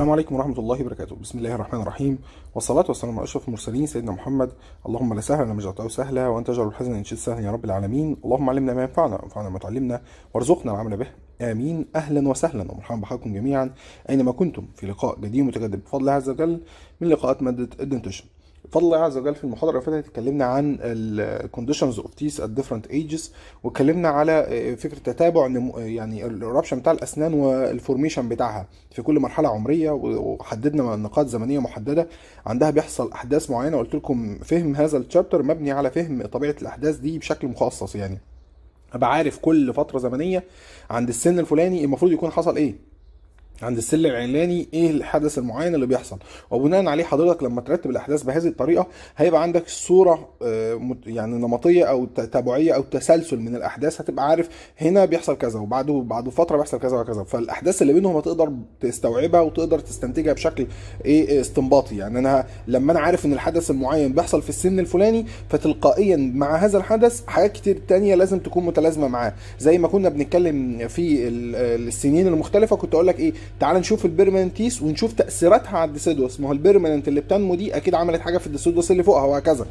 السلام عليكم ورحمة الله وبركاته بسم الله الرحمن الرحيم والصلاة والسلام على أشرف المرسلين سيدنا محمد اللهم لا سهل إلا ما جعلته سهلا وأنت تجعل الحزن إن شئت سهلا يا رب العالمين اللهم علمنا ما ينفعنا وانفعنا ما تعلمنا وارزقنا العمل به آمين أهلا وسهلا ومرحبا بحضراتكم جميعا أينما كنتم في لقاء جديد متجدد بفضل الله عز وجل من لقاءات مادة الدنتيشن بفضل الله عز وجل في المحاضره اللي فاتت اتكلمنا عن الكونديشنز اوف تيس ات ديفرنت ايجز واتكلمنا على فكره تتابع نمو- يعني الرابشن بتاع الاسنان والفورميشن بتاعها في كل مرحله عمريه وحددنا نقاط زمنيه محدده عندها بيحصل احداث معينه قلت لكم فهم هذا الشابتر مبني على فهم طبيعه الاحداث دي بشكل مخصص يعني ابقى عارف كل فتره زمنيه عند السن الفلاني المفروض يكون حصل ايه عند السل العلاني ايه الحدث المعين اللي بيحصل وبناء عليه حضرتك لما ترتب الاحداث بهذه الطريقه هيبقى عندك صوره آه، مت- يعني نمطيه او تتابعيه او تسلسل من الاحداث هتبقى عارف هنا بيحصل كذا وبعده بعد فتره بيحصل كذا وكذا فالاحداث اللي بينهم هتقدر تستوعبها وتقدر تستنتجها بشكل ايه استنباطي يعني انا لما انا عارف ان الحدث المعين بيحصل في السن الفلاني فتلقائيا مع هذا الحدث حاجات كتير تانية لازم تكون متلازمه معاه زي ما كنا بنتكلم في ال- السنين المختلفه كنت اقول لك ايه تعال نشوف البيرمننتيس ونشوف تاثيراتها على الديسيدوس ما هو البيرمننت اللي بتنمو دي اكيد عملت حاجه في الديسيدوس اللي فوقها وهكذا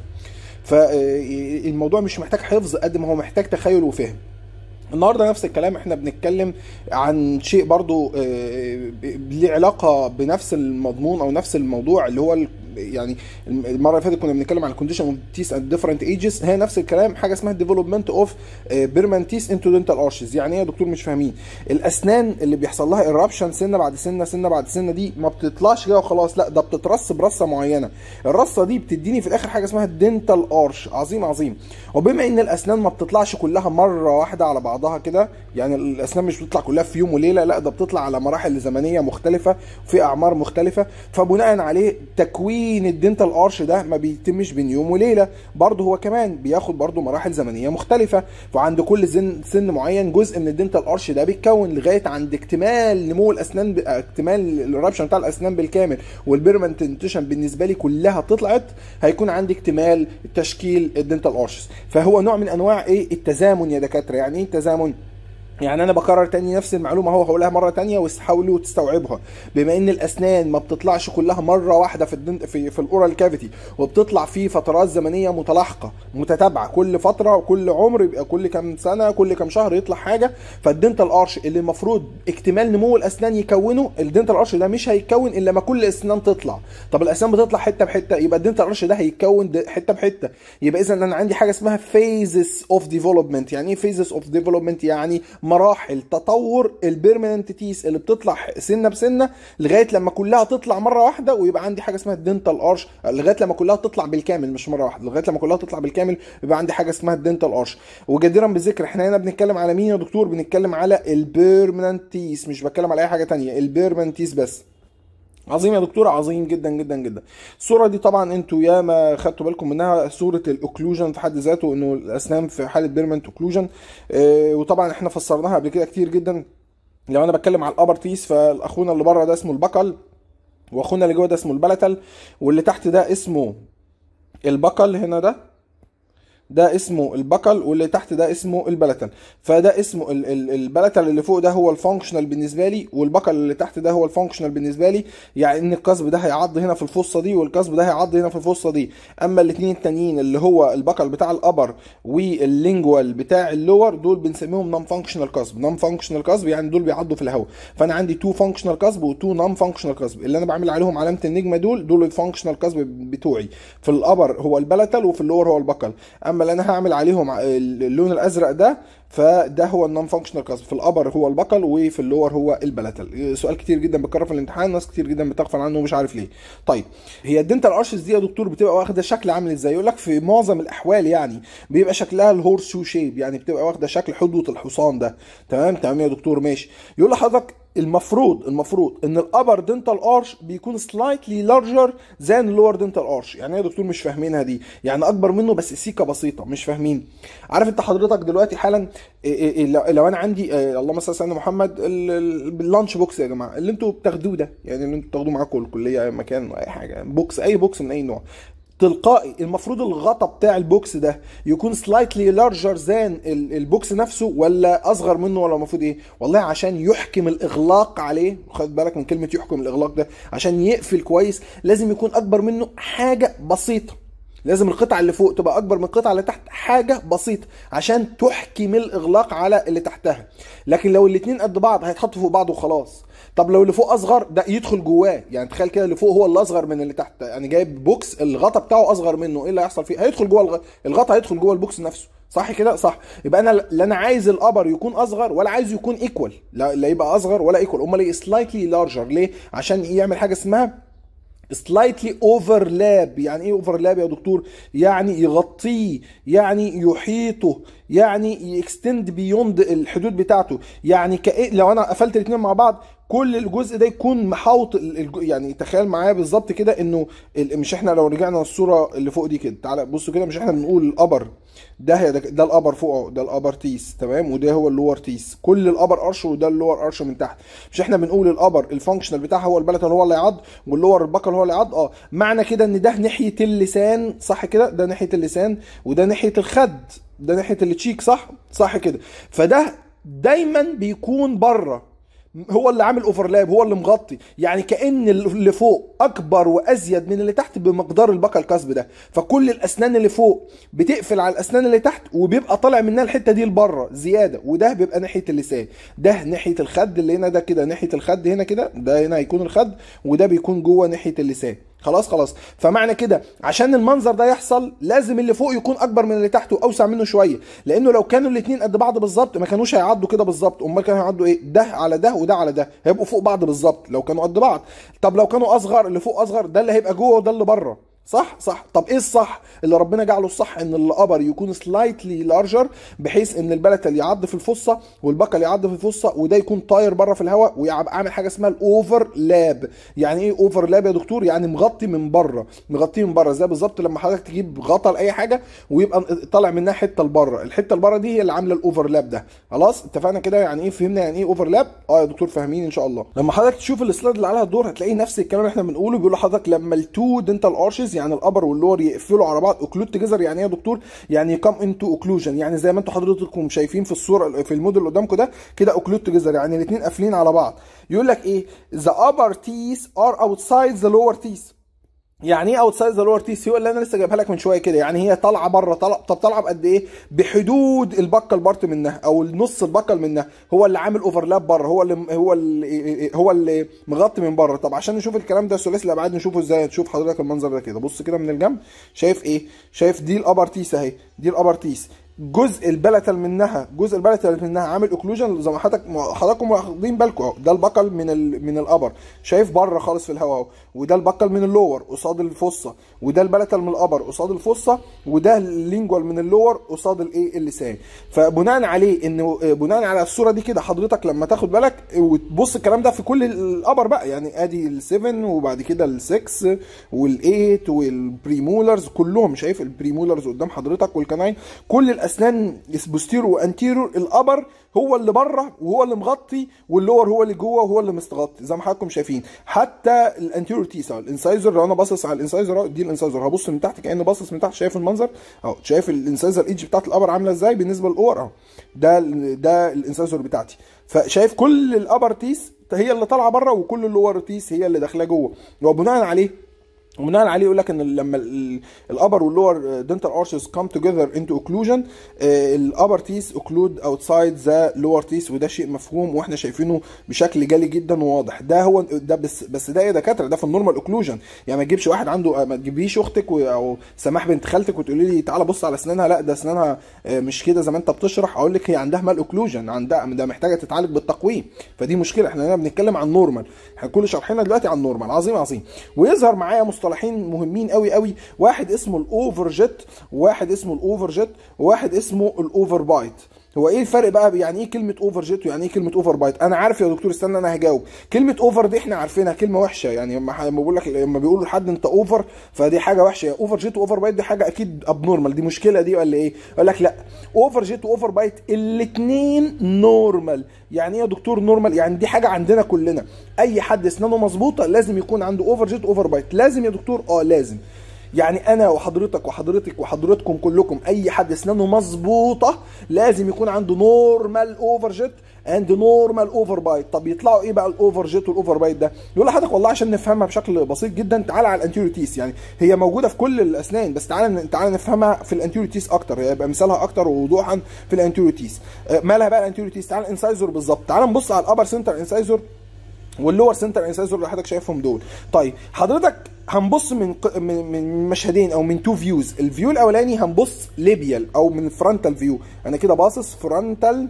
فالموضوع مش محتاج حفظ قد ما هو محتاج تخيل وفهم النهارده نفس الكلام احنا بنتكلم عن شيء برضو آه، ليه علاقه بنفس المضمون او نفس الموضوع اللي هو ال- يعني المره اللي فاتت كنا بنتكلم عن الكونديشن اوف تيس ات ديفرنت ايجز هي نفس الكلام حاجه اسمها ديفلوبمنت اوف بيرمنتيس انتو دنتال ارشز يعني ايه يا دكتور مش فاهمين الاسنان اللي بيحصل لها ايرابشن سنه بعد سنه سنه بعد سنه دي ما بتطلعش كده وخلاص لا ده بتترص برصه معينه الرصه دي بتديني في الاخر حاجه اسمها الدنتال ارش عظيم عظيم وبما ان الاسنان ما بتطلعش كلها مره واحده على بعضها كده يعني الاسنان مش بتطلع كلها في يوم وليله لا ده بتطلع على مراحل زمنيه مختلفه وفي اعمار مختلفه فبناء عليه تكوين الدنتال ارش ده ما بيتمش بين يوم وليله برضه هو كمان بياخد برضه مراحل زمنيه مختلفه وعند كل سن سن معين جزء من الدنتال ارش ده بيتكون لغايه عند اكتمال نمو الاسنان ب... اكتمال الرابشن بتاع الاسنان بالكامل والبيرمنتنتيشن بالنسبه لي كلها طلعت هيكون عندي اكتمال تشكيل الدنتال ارشز فهو نوع من انواع ايه التزامن يا دكاتره يعني ايه التزامن يعني انا بكرر تاني نفس المعلومه اهو هقولها مره تانية وحاولوا تستوعبها بما ان الاسنان ما بتطلعش كلها مره واحده في الدن... في في الاورال كافيتي وبتطلع في فترات زمنيه متلاحقه متتابعه كل فتره وكل عمر يبقى كل كام سنه كل كام شهر يطلع حاجه فالدنتال ارش اللي المفروض اكتمال نمو الاسنان يكونه الدنتال ارش ده مش هيتكون الا لما كل الاسنان تطلع طب الاسنان بتطلع حته بحته يبقى الدنتال ارش ده هيتكون د- حته بحته يبقى اذا انا عندي حاجه اسمها phases اوف ديفلوبمنت يعني ايه phases اوف ديفلوبمنت يعني مراحل تطور البيرمننت تيس اللي بتطلع سنه بسنه لغايه لما كلها تطلع مره واحده ويبقى عندي حاجه اسمها الدنتال ارش لغايه لما كلها تطلع بالكامل مش مره واحده لغايه لما كلها تطلع بالكامل يبقى عندي حاجه اسمها الدنتال ارش وجديرا بالذكر احنا هنا بنتكلم على مين يا دكتور بنتكلم على البيرمننت تيس مش بتكلم على اي حاجه تانية البيرمننت تيس بس عظيم يا دكتور عظيم جدا جدا جدا الصوره دي طبعا انتوا يا ما خدتوا بالكم منها صوره الاوكلوجن في حد ذاته انه الاسنان في حاله بيرمنت اوكلوجن اه وطبعا احنا فسرناها قبل كده كتير جدا لو انا بتكلم على الابر تيس فاخونا اللي بره ده اسمه البكل واخونا اللي جوه ده اسمه البلتل واللي تحت ده اسمه البكل هنا ده ده اسمه البكل واللي تحت ده اسمه البلتل فده اسمه ال- ال- البلتل اللي فوق ده هو الفانكشنال بالنسبه لي والبكل اللي تحت ده هو الفانكشنال بالنسبه لي يعني ان القصب ده هيعض هنا في الفصه دي والقصب ده هيعض هنا في الفصه دي اما الاثنين التانيين اللي هو البكل بتاع الابر واللينجوال بتاع اللور دول بنسميهم نون فانكشنال قصب نون فانكشنال قصب يعني دول بيعضوا في الهواء فانا عندي تو فانكشنال قصب وتو نون فانكشنال قصب اللي انا بعمل عليهم علامه النجمه دول دول الفانكشنال قصب بتوعي في الابر هو البلتل وفي اللور هو البكل اما اللي انا هعمل عليهم ع- اللون الازرق ده فده هو النون فانكشنال قصب في الابر هو البكل وفي اللور هو البلتل سؤال كتير جدا بيتكرر في الامتحان ناس كتير جدا بتغفل عنه ومش عارف ليه طيب هي الدنتال ارشز دي يا دكتور بتبقى واخده شكل عامل ازاي يقول لك في معظم الاحوال يعني بيبقى شكلها الهورس شو شيب يعني بتبقى واخده شكل حدوه الحصان ده تمام تمام يا دكتور ماشي يقول لحضرتك المفروض المفروض ان الابر دنتال ارش بيكون سلايتلي لارجر ذان اللور دنتال ارش يعني ايه يا دكتور مش فاهمينها دي يعني اكبر منه بس سيكه بسيطه مش فاهمين عارف انت حضرتك دلوقتي حالا إيه إيه إيه لو- لو انا عندي آه، اللهم صل على سيدنا محمد ال- ال- اللانش بوكس يا جماعه اللي انتوا بتاخدوه ده يعني اللي انتوا بتاخدوه معاكم الكليه اي مكان اي حاجه بوكس اي بوكس من اي نوع تلقائي المفروض الغطا بتاع البوكس ده يكون سلايتلي لارجر ذان البوكس نفسه ولا اصغر منه ولا المفروض ايه والله عشان يحكم الاغلاق عليه خد بالك من كلمه يحكم الاغلاق ده عشان يقفل كويس لازم يكون اكبر منه حاجه بسيطه لازم القطعه اللي فوق تبقى اكبر من القطعه اللي تحت حاجه بسيطه عشان تحكم الاغلاق على اللي تحتها لكن لو الاتنين قد بعض هيتحطوا فوق بعض وخلاص طب لو اللي فوق اصغر ده يدخل جواه يعني تخيل كده اللي فوق هو اللي اصغر من اللي تحت يعني جايب بوكس الغطا بتاعه اصغر منه ايه اللي هيحصل فيه هيدخل جوه الغ... الغطا هيدخل جوه البوكس نفسه صح كده صح يبقى انا لا انا عايز الابر يكون اصغر ولا عايز يكون ايكوال لا, لا يبقى اصغر ولا ايكوال امال ايه سلايتلي لارجر ليه عشان يعمل حاجه اسمها سلايتلي اوفرلاب يعني ايه اوفرلاب يا دكتور يعني يغطيه يعني يحيطه يعني يكستند بيوند الحدود بتاعته يعني كأ... لو انا قفلت الاثنين مع بعض كل الجزء ده يكون محاوط يعني تخيل معايا بالظبط كده انه مش احنا لو رجعنا الصوره اللي فوق دي كده تعالى بصوا كده مش احنا بنقول الابر ده هي ده, ده الابر فوق ده الابر تيس تمام وده هو اللور تيس كل الابر ارش وده اللور ارش من تحت مش احنا بنقول الابر الفانكشنال بتاعها هو البلتل هو اللي يعض واللور البكل هو اللي يعض اه معنى كده ان ده ناحيه اللسان صح كده ده ناحيه اللسان وده ناحيه الخد ده ناحيه التشيك صح صح كده فده دايما بيكون بره هو اللي عامل اوفرلاب هو اللي مغطي يعني كان اللي فوق اكبر وازيد من اللي تحت بمقدار البقى الكسب ده فكل الاسنان اللي فوق بتقفل على الاسنان اللي تحت وبيبقى طالع منها الحته دي لبره زياده وده بيبقى ناحيه اللسان ده ناحيه الخد اللي هنا ده كده ناحيه الخد هنا كده ده هنا هيكون الخد وده بيكون جوه ناحيه اللسان خلاص خلاص فمعنى كده عشان المنظر ده يحصل لازم اللي فوق يكون اكبر من اللي تحت واوسع منه شويه لانه لو كانوا الاثنين قد بعض بالظبط ما كانوش هيعدوا كده بالظبط امال كانوا هيعدوا ايه ده على ده وده على ده هيبقوا فوق بعض بالظبط لو كانوا قد بعض طب لو كانوا اصغر اللي فوق اصغر ده اللي هيبقى جوه وده اللي بره صح صح طب ايه الصح اللي ربنا جعله الصح ان الابر يكون سلايتلي لارجر بحيث ان البلتل يعض في الفصه والبكل يعض في الفصه وده يكون طاير بره في الهواء ويبقى عامل حاجه اسمها الاوفر لاب يعني ايه اوفر لاب يا دكتور يعني مغطي من بره مغطيه من بره زي بالظبط لما حضرتك تجيب غطا لاي حاجه ويبقى طالع منها حته لبره الحته لبره دي هي اللي عامله الاوفر لاب ده خلاص اتفقنا كده يعني ايه فهمنا يعني ايه اوفر لاب اه يا دكتور فاهمين ان شاء الله لما حضرتك تشوف السلايد اللي عليها الدور هتلاقي نفس الكلام اللي احنا بنقوله بيقول لحضرتك لما التو دنتال ارشز يعني الابر واللور يقفلوا على بعض اوكلود توجذر يعني ايه يا دكتور يعني كام انتو اوكلوجن يعني زي ما انتوا حضراتكم شايفين في الصوره في الموديل اللي قدامكم ده كده اوكلود توجذر يعني الاثنين قافلين على بعض يقول لك ايه the upper teeth are outside the lower teeth يعني ايه اوتسايد ذا لور تيس هو اللي انا لسه جايبها لك من شويه كده يعني هي طالعه بره طلع طب طالعه بقد ايه بحدود البكل بارت منها او النص البكل منها هو اللي عامل اوفرلاب بره هو اللي هو اللي هو اللي مغطي من بره طب عشان نشوف الكلام ده ثلاثي الابعاد نشوفه ازاي تشوف حضرتك المنظر ده كده بص كده من الجنب شايف ايه شايف دي الابر تيس اهي دي الابر تيس جزء البلتل منها جزء البلتل منها عامل اوكلوجن زي ما حضرتك حضراتكم واخدين بالكم اهو ده البقل من ال... من الابر شايف بره خالص في الهواء اهو وده البقل من اللور قصاد الفصه وده البلتل من الابر قصاد الفصه وده اللينجوال من اللور قصاد الايه اللسان فبناء عليه انه بناء على الصوره دي كده حضرتك لما تاخد بالك وتبص الكلام ده في كل الابر بقى يعني ادي ال7 وبعد كده ال6 وال8 والبريمولرز كلهم شايف البريمولرز قدام حضرتك والكناين كل الاسنان بوستيرو وانتيرو الابر هو اللي بره وهو اللي مغطي واللور هو اللي جوه وهو اللي مستغطي زي ما حضراتكم شايفين حتى الانتيرو تيسا الانسايزر لو انا باصص على الانسايزر دي الانسايزر هبص من تحت كاني باصص من تحت شايف المنظر اهو شايف الانسايزر ايدج بتاعت الابر عامله ازاي بالنسبه للاور اهو ده ده الانسايزر بتاعتي فشايف كل الابر تيس هي اللي طالعه بره وكل اللور تيس هي اللي داخله جوه وبناء عليه وبناء عليه يقول لك ان لما الابر واللور دنتال ارشز كام توجذر انتو اوكلوجن الابر تيس اوكلود اوتسايد ذا لور تيس وده شيء مفهوم واحنا شايفينه بشكل جلي جدا وواضح ده هو ده بس بس ده ايه دكاتره ده في النورمال اوكلوجن يعني ما تجيبش واحد عنده ما تجيبيش اختك او سماح بنت خالتك وتقولي لي تعالى بص على اسنانها لا ده اسنانها مش كده زي ما انت بتشرح اقول لك هي عندها مال اوكلوجن عندها ده محتاجه تتعالج بالتقويم فدي مشكله احنا هنا بنتكلم عن نورمال احنا كل شرحنا دلوقتي عن نورمال عظيم عظيم ويظهر معايا مصطلحين مهمين قوي قوي واحد اسمه الاوفر جيت وواحد اسمه الاوفر جيت وواحد اسمه الاوفر بايت هو ايه الفرق بقى يعني ايه كلمه اوفر جيت ويعني ايه كلمه اوفر بايت انا عارف يا دكتور استنى انا هجاوب كلمه اوفر دي احنا عارفينها كلمه وحشه يعني لما بقول لك لما بيقولوا لحد انت اوفر فدي حاجه وحشه اوفر جيت واوفر بايت دي حاجه اكيد ابنورمال دي مشكله دي ولا ايه يقول لك لا اوفر جيت واوفر بايت الاثنين نورمال يعني ايه يا دكتور نورمال يعني دي حاجه عندنا كلنا اي حد اسنانه مظبوطه لازم يكون عنده اوفر جيت اوفر بايت لازم يا دكتور اه لازم يعني انا وحضرتك وحضرتك وحضرتكم كلكم اي حد اسنانه مظبوطه لازم يكون عنده نورمال اوفر جيت اند نورمال اوفر بايت طب يطلعوا ايه بقى الاوفر جيت والاوفر بايت ده يقول لحضرتك والله عشان نفهمها بشكل بسيط جدا تعالى على الانتيريو تيس يعني هي موجوده في كل الاسنان بس تعالى تعالى نفهمها في الانتيريو تيس اكتر يبقى مثالها اكتر ووضوحا في الانتيريو تيس مالها بقى الانتيريو تيس تعالى الانسايزور بالظبط تعالى نبص على الابر سنتر انسايزور واللور سنتر انسايزور اللي حضرتك شايفهم دول طيب حضرتك هنبص من من من مشهدين او من تو فيوز الفيو الاولاني هنبص ليبيال او من فرونتال فيو انا كده باصص فرونتال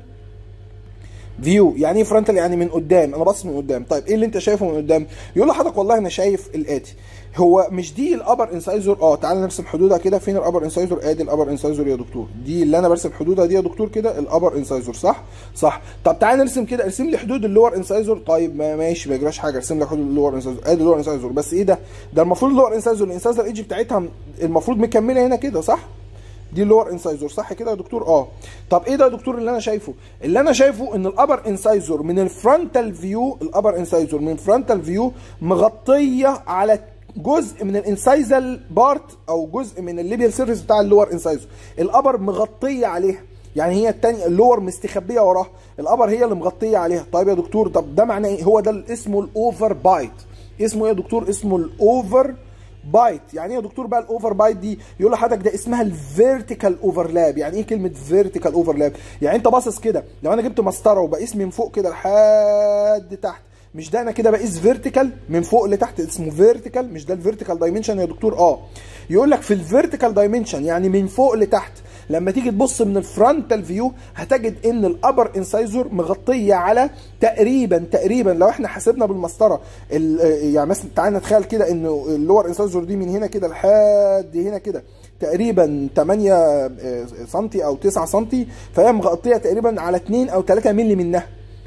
فيو يعني ايه فرونتال يعني من قدام انا باصص من قدام طيب ايه اللي انت شايفه من قدام يقول لحضرتك والله انا شايف الاتي هو مش دي الابر انسايزور اه تعالى نرسم حدودها كده فين الابر انسايزور ادي الابر انسايزور يا دكتور دي اللي انا برسم حدودها دي يا دكتور كده الابر انسايزور صح صح طب تعالى نرسم كده ارسم لي حدود اللور انسايزور طيب ما ماشي ما يجراش حاجه ارسم لك حدود اللور انسايزور ادي اللور انسايزور بس ايه ده ده المفروض اللور انسايزور الانسايزور ايدج بتاعتها المفروض مكمله هنا كده صح دي اللور انسايزور صح كده يا دكتور اه طب ايه ده يا دكتور اللي انا شايفه اللي انا شايفه ان الابر انسايزور من الفرونتال فيو الابر انسايزور من الفرونتال فيو مغطيه على جزء من الانسايزال بارت او جزء من الليبيال سيرفيس بتاع اللور انسايزور الابر مغطيه عليها يعني هي الثانيه اللور مستخبيه وراها الابر هي اللي مغطيه عليها طيب يا دكتور طب ده معناه ايه هو ده اللي اسمه الاوفر بايت اسمه ايه يا دكتور اسمه الاوفر بايت يعني ايه يا دكتور بقى الاوفر بايت دي يقول لحضرتك ده اسمها الفيرتيكال اوفرلاب يعني ايه كلمه فيرتيكال اوفرلاب يعني انت باصص كده لو انا جبت مسطره وبقيس من فوق كده لحد تحت مش ده انا كده بقيس فيرتيكال من فوق لتحت اسمه فيرتيكال مش ده الفيرتيكال دايمنشن يا دكتور اه يقول لك في الفيرتيكال دايمنشن يعني من فوق لتحت لما تيجي تبص من الفرونتال فيو هتجد ان الابر انسايزور مغطيه على تقريبا تقريبا لو احنا حسبنا بالمسطره يعني مثلا تعالى نتخيل كده ان اللور انسايزور دي من هنا كده لحد هنا كده تقريبا 8 سم او 9 سم فهي مغطيه تقريبا على 2 او 3 مللي منها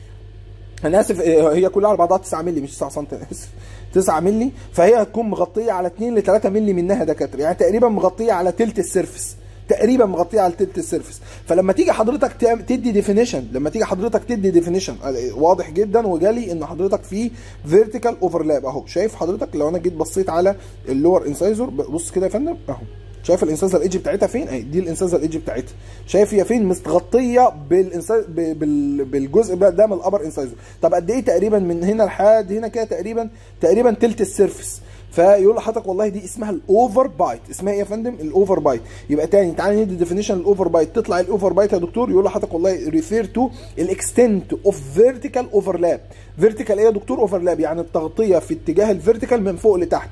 انا اسف هي كلها على بعضها 9 مللي مش 9 سم انا اسف 9 مللي فهي هتكون مغطيه على 2 ل 3 مللي منها دكاتره يعني تقريبا مغطيه على تلت السيرفس تقريبا مغطيه على تلت السيرفس فلما تيجي حضرتك تدي ديفينيشن لما تيجي حضرتك تدي ديفينيشن واضح جدا وجالي ان حضرتك في فيرتيكال اوفرلاب اهو شايف حضرتك لو انا جيت بصيت على اللور انسايزور بص كده يا فندم اهو شايف الانسازر ايدج بتاعتها فين اهي دي الانسازر ايدج بتاعتها شايف هي فين متغطيه بالانساز بال... بالجزء ده من الابر انسايزر طب قد ايه تقريبا من هنا لحد هنا كده تقريبا تقريبا تلت السيرفس فيقول لحضرتك والله دي اسمها الاوفر بايت اسمها ايه يا فندم الاوفر بايت يبقى تاني تعالى ندي ديفينيشن الاوفر بايت تطلع الاوفر بايت يا دكتور يقول لحضرتك والله ريفير تو الاكستنت اوف فيرتيكال اوفرلاب فيرتيكال ايه يا دكتور اوفرلاب يعني التغطيه في اتجاه الفيرتيكال من فوق لتحت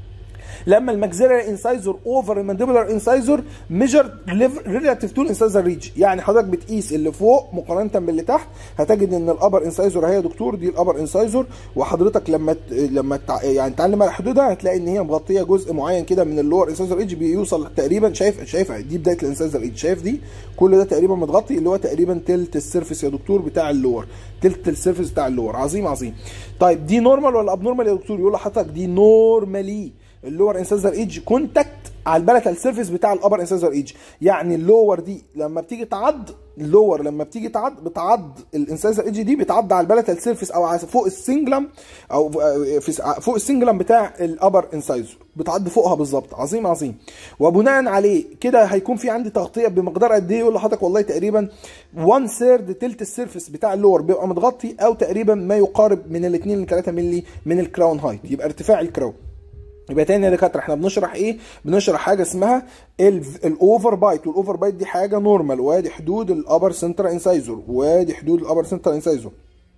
لما الماكسيلاري انسايزور اوفر المانديبولار انسايزور ميجر ريلاتيف تو الانسايزر ريج يعني حضرتك بتقيس اللي فوق مقارنه باللي تحت هتجد ان الابر انسايزور اهي يا دكتور دي الابر انسايزور وحضرتك لما ت... لما تع... يعني تعلم على حدودها هتلاقي ان هي مغطيه جزء معين كده من اللور انسايزر ايدج بيوصل تقريبا شايف شايف دي بدايه الانسايزر ايدج شايف دي كل ده تقريبا متغطي اللي هو تقريبا تلت السيرفيس يا دكتور بتاع اللور تلت السيرفيس بتاع اللور عظيم عظيم طيب دي نورمال ولا اب نورمال يا دكتور يقول لحضرتك دي نورمالي اللور انسازر ايدج كونتاكت على البلتال سيرفيس بتاع الابر انسازر ايدج يعني اللور دي لما بتيجي تعض اللور لما بتيجي تعض بتعض الانسازر ايدج دي بتعض على البلتال سيرفيس او على فوق السنجلم او في فوق السنجلم بتاع الابر انسايزر بتعض فوقها بالظبط عظيم عظيم وبناء عليه كده هيكون في عندي تغطيه بمقدار قد ايه يقول لحضرتك والله تقريبا 1 سيرد تلت السيرفيس بتاع اللور بيبقى متغطي او تقريبا ما يقارب من ال 2 ل 3 مللي من الكراون هايت يبقى ارتفاع الكراون يبقى تاني يا دكاتره احنا بنشرح ايه بنشرح حاجه اسمها الاوفر بايت والاوفر بايت دي حاجه نورمال وادي حدود الابر سنتر انسايزور وادي حدود الابر سنتر انسايزور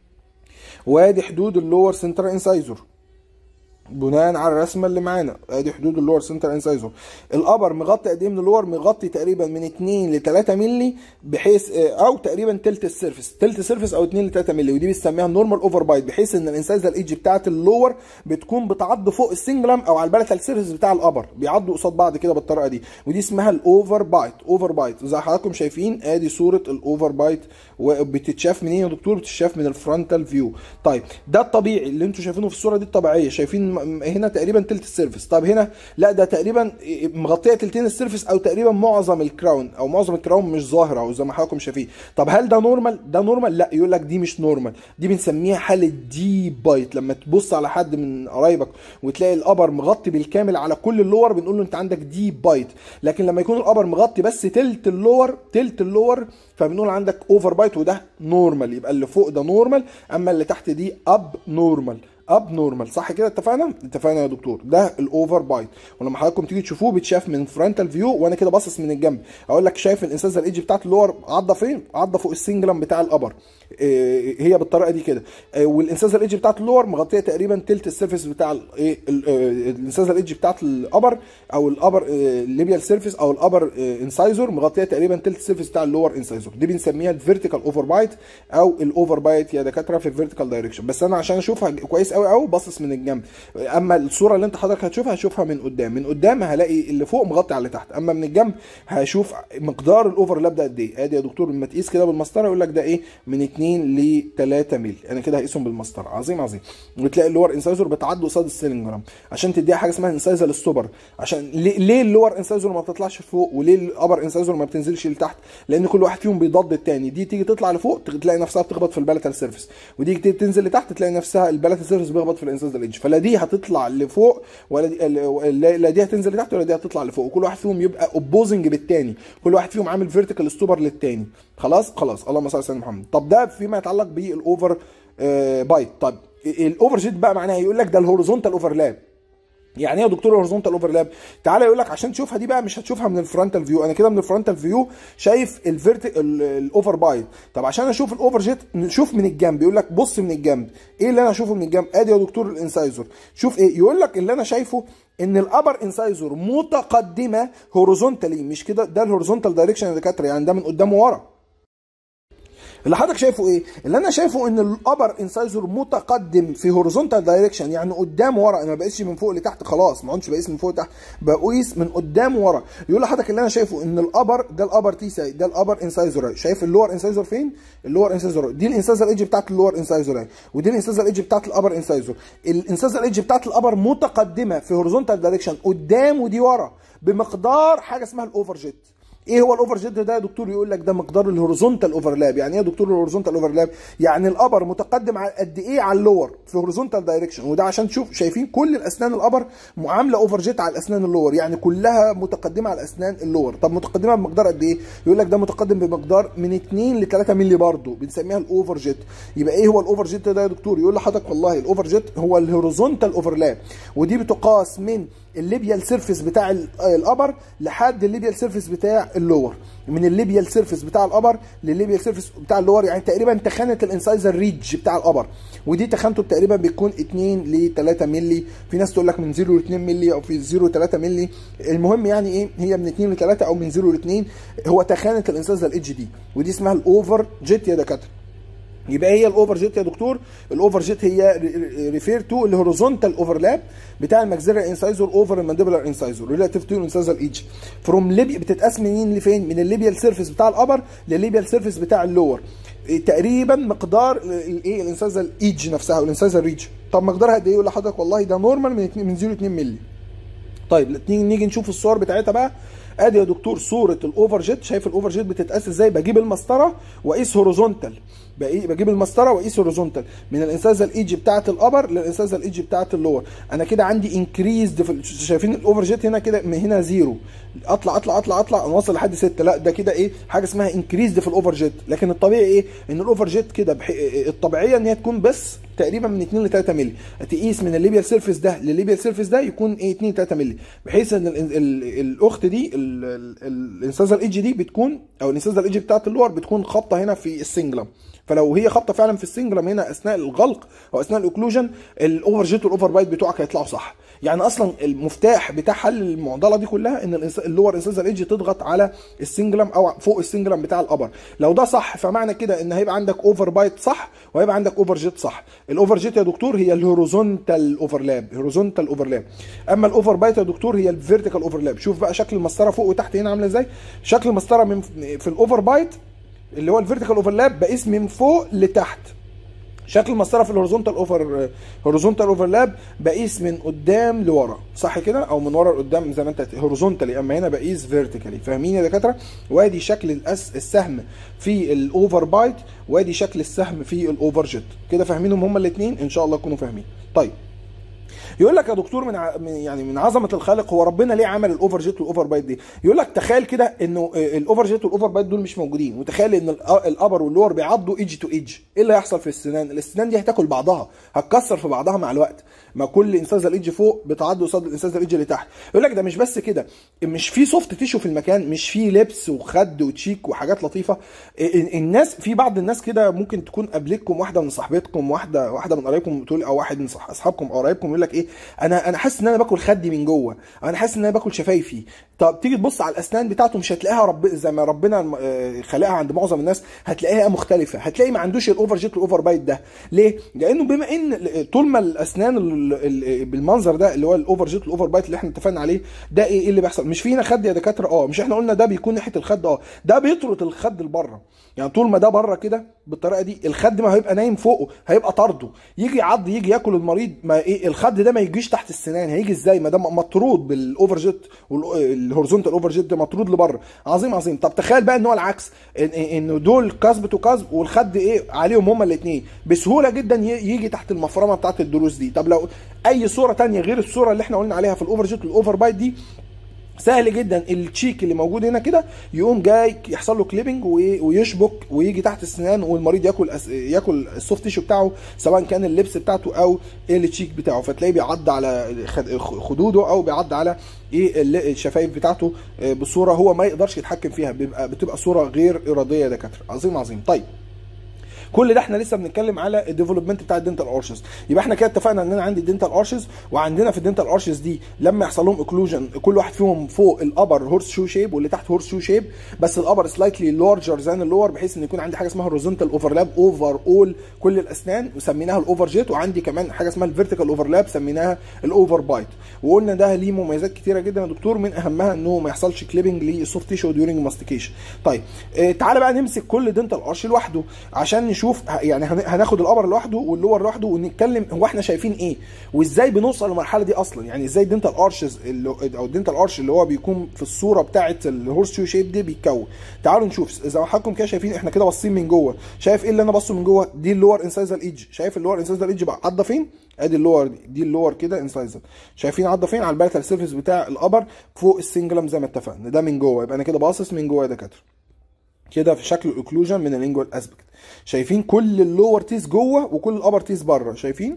وادي حدود اللور سنتر انسايزور بناء على الرسمه اللي معانا ادي حدود اللور سنتر انسايزور الابر مغطي قد ايه من اللور مغطي تقريبا من 2 ل 3 مللي بحيث او تقريبا تلت السيرفيس تلت السيرفيس او 2 ل 3 مللي ودي بنسميها النورمال اوفر بايت بحيث ان الانسايزر ايدج بتاعه اللور بتكون بتعض فوق السنجلم او على البلتال سيرفيس بتاع الابر بيعضوا قصاد بعض كده بالطريقه دي ودي اسمها الاوفر بايت اوفر بايت زي حضراتكم شايفين ادي صوره الاوفر بايت وبتتشاف منين يا دكتور بتتشاف من الفرونتال فيو طيب ده الطبيعي اللي انتم شايفينه في الصوره دي الطبيعيه شايفين م- هنا تقريبا تلت السيرفس طب هنا لا ده تقريبا مغطيه تلتين السيرفس او تقريبا معظم الكراون او معظم الكراون مش ظاهر او زي ما حضراتكم شايفين طب هل ده نورمال ده نورمال لا يقول لك دي مش نورمال دي بنسميها حاله دي بايت لما تبص على حد من قرايبك وتلاقي الابر مغطي بالكامل على كل اللور بنقول له انت عندك دي بايت لكن لما يكون الابر مغطي بس تلت اللور تلت اللور فبنقول عندك اوفر بايت وده نورمال يبقى اللي فوق ده نورمال اما اللي تحت دي اب نورمال اب نورمال صح كده اتفقنا اتفقنا يا دكتور ده الاوفر بايت ولما حضراتكم تيجي تشوفوه بيتشاف من فرونتال فيو وانا كده باصص من الجنب اقول لك شايف الانسازه الايدج بتاعت اللور عضه فين عضه فوق السنجلم بتاع الابر إيه هي بالطريقه دي كده إيه والانسازه الايدج بتاعت اللور مغطيه تقريبا تلت السيرفيس بتاع ال- ايه ال- آه، الانسازه الايدج بتاعت الابر او الابر الليبيال سيرفيس او الابر انسايزور مغطيه تقريبا تلت السيرفيس بتاع اللور انسايزور دي بنسميها الفيرتيكال اوفر بايت او الاوفر بايت يا دكاتره في الفيرتيكال دايركشن بس انا عشان اشوفها كويس قوي قوي باصص من الجنب اما الصوره اللي انت حضرتك هتشوفها هتشوفها من قدام من قدام هلاقي اللي فوق مغطي على اللي تحت اما من الجنب هشوف مقدار الاوفرلاب ده قد ايه ادي يا دكتور لما تقيس كده بالمسطره يقول لك ده ايه من 2 ل 3 مللي انا كده هقيسهم بالمسطره عظيم عظيم وتلاقي اللور انسايزور بتعدي قصاد السلنجرام عشان تديها حاجه اسمها انسايزر للسوبر عشان ليه, ليه اللور انسايزور ما بتطلعش لفوق وليه الابر انسايزور ما بتنزلش لتحت لان كل واحد فيهم بيضاد التاني دي تيجي تطلع لفوق تلاقي نفسها بتخبط في البلاتال سيرفيس ودي تيجي تنزل لتحت تلاقي نفسها البلاتال سيرفيس بيخبط في الانسايزر ايدج فلا دي هتطلع لفوق ولا دي لا لا دي هتنزل لتحت ولا دي هتطلع لفوق وكل واحد فيهم يبقى اوبوزنج بالتاني كل واحد فيهم عامل فيرتيكال ستوبر للتاني خلاص خلاص اللهم صل على سيدنا محمد طب ده فيما يتعلق بالاوفر آه، بايت طب الاوفر جيت بقى معناها يقول لك ده الهوريزونتال اوفرلاب يعني ايه يا دكتور هورزونتال اوفرلاب تعالى يقول لك عشان تشوفها دي بقى مش هتشوفها من الفرونتال فيو انا كده من الفرونتال فيو شايف الفيرت الاوفر بايت طب عشان اشوف الاوفر جيت نشوف من الجنب يقول لك بص من الجنب ايه اللي انا اشوفه من الجنب ادي يا دكتور الانسايزور شوف ايه يقول لك اللي انا شايفه ان الابر انسايزور متقدمه هوريزونتالي مش كده ده الهوريزونتال دايركشن يا دكاتره يعني ده من قدام ورا اللي حضرتك شايفه ايه؟ اللي انا شايفه ان الابر انسايزور متقدم في هوريزونتال دايركشن يعني قدام ورا انا ما بقيسش من فوق لتحت خلاص ما عدتش بقيس من فوق لتحت بقيس من قدام ورا يقول لحضرتك اللي انا شايفه ان الابر ده الابر تي سايد ده الابر انسايزور شايف اللور انسايزور فين؟ اللور انسايزور دي الانسايزر ايدج بتاعت اللور انسايزور ودي الانسايزر ايدج بتاعت الابر انسايزور الانسايزر ايدج بتاعت الابر متقدمه في هوريزونتال دايركشن قدام ودي ورا بمقدار حاجه اسمها الاوفر جيت ايه هو الاوفر جيت ده يا دكتور يقول لك ده مقدار الهوريزونتال اوفرلاب يعني ايه يا دكتور الهوريزونتال اوفرلاب يعني الابر متقدم على قد ايه على اللور في هوريزونتال دايركشن وده عشان تشوف شايفين كل الاسنان الابر عامله اوفر جيت على الاسنان اللور يعني كلها متقدمه على الاسنان اللور طب متقدمه بمقدار قد ايه يقول لك ده متقدم بمقدار من 2 ل 3 مللي برضه بنسميها الاوفر جيت يبقى ايه هو الاوفر جيت ده يا دكتور يقول لحضرتك والله الاوفر جيت هو الهوريزونتال اوفرلاب ودي بتقاس من الليبيال سيرفيس بتاع الابر لحد الليبيال سيرفيس بتاع اللور من الليبيال سيرفيس بتاع الابر للليبيال سيرفيس بتاع اللور يعني تقريبا تخانه الانسايزر ريدج بتاع الابر ودي تخانته تقريبا بتكون 2 ل 3 مللي في ناس تقول لك من 0 ل 2 مللي او في 0 ل 3 مللي المهم يعني ايه هي من 2 ل 3 او من 0 ل 2 هو تخانه الانسايزر اتش دي ودي اسمها الاوفر جيت يا دكاتره يبقى هي الاوفر جيت يا دكتور الاوفر جيت هي ريفير تو الهوريزونتال اوفرلاب بتاع الماكسيلر انسايزور اوفر المانديبولار انسايزور ريلاتيف تو الانسايزر ايدج فروم ليبيا بتتقسم منين لفين من الليبيال سيرفيس بتاع الابر للليبيال سيرفيس بتاع اللور تقريبا مقدار الايه الانسايزر ايدج نفسها او الانسايزر ريدج طب مقدارها قد ايه يقول لحضرتك والله ده نورمال من 2 من 0 ل 2 مللي طيب نيجي نشوف الصور بتاعتها بقى ادي يا دكتور صوره الاوفر جيت شايف الاوفر جيت بتتقاس ازاي بجيب المسطره واقيس هوريزونتال بجيب المسطره واقيس هوريزونتال من الانسازه الايدج بتاعه الابر للانسازه الايدج بتاعه اللور انا كده عندي انكريزد في شايفين الاوفر جيت هنا كده من هنا زيرو اطلع اطلع اطلع اطلع نوصل لحد 6 لا ده كده ايه حاجه اسمها انكريزد في الاوفر جيت لكن الطبيعي ايه ان الاوفر جيت كده بح... الطبيعيه ان هي تكون بس تقريبا من 2 ل 3 مللي تقيس من الليبيال سيرفيس ده للليبيال سيرفيس ده يكون ايه 2 3 مللي بحيث ان ال ال الاخت دي الانسازه الايدج دي بتكون او الانسازه الايدج بتاعه اللور بتكون خابطه هنا في السنجلم فلو هي خابطه فعلا في السنجلم هنا اثناء الغلق او اثناء الاوكلوجن الاوفر جيت والاوفر بايت بتوعك هيطلعوا صح يعني اصلا المفتاح بتاع حل المعضله دي كلها ان اللور انسازر ايدج تضغط على السنجلم او فوق السنجلم بتاع الابر لو ده صح فمعنى كده ان هيبقى عندك اوفر بايت صح وهيبقى عندك اوفر جيت صح الاوفر جيت يا دكتور هي الهوريزونتال اوفرلاب هوريزونتال اوفرلاب اما الاوفر بايت يا دكتور هي الفيرتيكال اوفرلاب شوف بقى شكل المسطره فوق وتحت هنا عامله ازاي شكل المسطره من في الاوفر بايت اللي هو الفيرتيكال اوفرلاب بقيس من فوق لتحت شكل المسطره في الهوريزونتال اوفر هوريزونتال اوفرلاب بقيس من قدام لورا صح كده او من ورا لقدام زي ما انت هوريزونتالي اما هنا بقيس فيرتيكالي فاهمين يا دكاتره وادي شكل الأس السهم في الاوفر بايت وادي شكل السهم في الاوفر جيت كده فاهمينهم هما الاثنين ان شاء الله تكونوا فاهمين طيب يقول لك يا دكتور من ع... من- يعني من عظمه الخالق هو ربنا ليه عمل الاوفر جيت والاوفر بايت دي يقول لك تخيل كده انه آه، الاوفر جيت والاوفر بايت دول مش موجودين وتخيل ان الأ- الابر واللور بيعضوا ايدج تو ايدج ايه اللي هيحصل في السنان السنان دي هتاكل بعضها هتكسر في بعضها مع الوقت ما كل انسان ايدج فوق بتعض قصاد الانسان ايدج اللي تحت يقول لك ده مش بس كده مش في سوفت تيشو في المكان مش في لبس وخد وتشيك وحاجات لطيفه ال- الناس في بعض الناس كده ممكن تكون قابلتكم واحده من صاحبتكم واحده واحده من قرايبكم بتقول او واحد من صح- اصحابكم او قرايبكم يقول لك ايه انا انا حاسس ان انا باكل خدي من جوه انا حاسس ان انا باكل شفايفي طب تيجي تبص على الاسنان بتاعته مش هتلاقيها رب زي ما ربنا آه، خلقها عند معظم الناس هتلاقيها مختلفه هتلاقي ما عندوش الاوفر جيت والاوفر بايت ده ليه لانه بما ان طول ما الاسنان ال- ال- بالمنظر ده اللي هو الاوفر جيت والاوفر بايت اللي احنا اتفقنا عليه ده ايه إيه اللي بيحصل مش فينا خد يا دكاتره اه مش احنا قلنا ده بيكون ناحيه الخد اه ده بيطرد الخد لبره يعني طول ما ده بره كده بالطريقه دي الخد ما هيبقى نايم فوقه هيبقى طرده يجي يعض يجي ياكل المريض ما ايه الخد ده ما يجيش تحت السنان هيجي ازاي ما ده مطرود بالاوفر جيت والهورزونتال اوفر جيت ده مطرود لبره عظيم عظيم طب تخيل بقى ان هو العكس ان انه دول كسب تو كسب والخد ايه عليهم هما الاثنين بسهوله جدا ي- يجي تحت المفرمه بتاعت الدروس دي طب لو اي صوره تانية غير الصوره اللي احنا قلنا عليها في الاوفر جيت والاوفر بايت دي سهل جدا التشيك اللي موجود هنا كده يقوم جاي يحصل له كليبنج ويشبك ويجي تحت السنان والمريض ياكل أس... ياكل السوفت تيشو بتاعه سواء كان اللبس بتاعته او التشيك بتاعه فتلاقيه بيعض على خد- خدوده او بيعض على ايه ال- الشفايف بتاعته آه، بصوره هو ما يقدرش يتحكم فيها بيبقى بتبقى صوره غير اراديه يا دكاتره عظيم عظيم طيب كل ده احنا لسه بنتكلم على الديفلوبمنت بتاع الدنتال ارشز يبقى احنا كده اتفقنا ان انا عندي الدنتال ارشز وعندنا في الدنتال ارشز دي لما يحصل لهم اوكلوجن كل واحد فيهم فوق الابر هورس شو شيب واللي تحت هورس شو شيب بس الابر سلايتلي لارجر ذان اللور بحيث ان يكون عندي حاجه اسمها هوريزونتال اوفرلاب اوفر اول كل الاسنان وسميناها الاوفر جيت وعندي كمان حاجه اسمها الفيرتيكال اوفرلاب سميناها الاوفر بايت وقلنا ده ليه مميزات كتيره جدا يا دكتور من اهمها انه ما يحصلش كليبنج للسوفت تيشو ديورنج ماستيكيشن طيب اه تعالى بقى نمسك كل دنتال ارش لوحده عشان نشوف ه- يعني هن- هناخد الابر لوحده واللور لوحده ونتكلم هو احنا شايفين ايه وازاي بنوصل للمرحله دي اصلا يعني ازاي الدنتال ارشز اللي او الدنتال ارش اللي هو بيكون في الصوره بتاعه الهورس شو شيب دي بيتكون تعالوا نشوف زي ما حضراتكم كده شايفين احنا كده باصين من جوه شايف ايه اللي انا باصه من جوه دي اللور انسايزر ايدج شايف اللور انسايزر ايدج بقى عضه فين ادي اللور دي دي اللور كده انسايزر شايفين عضه فين على البالتال سيرفيس بتاع الابر فوق السنجلم زي ما اتفقنا ده من جوه يبقى انا كده باصص من جوه يا دكاتره كده في شكل الاوكلوجن من اللينجوال اسبكت شايفين كل اللور تيس جوه وكل الابر تيس بره شايفين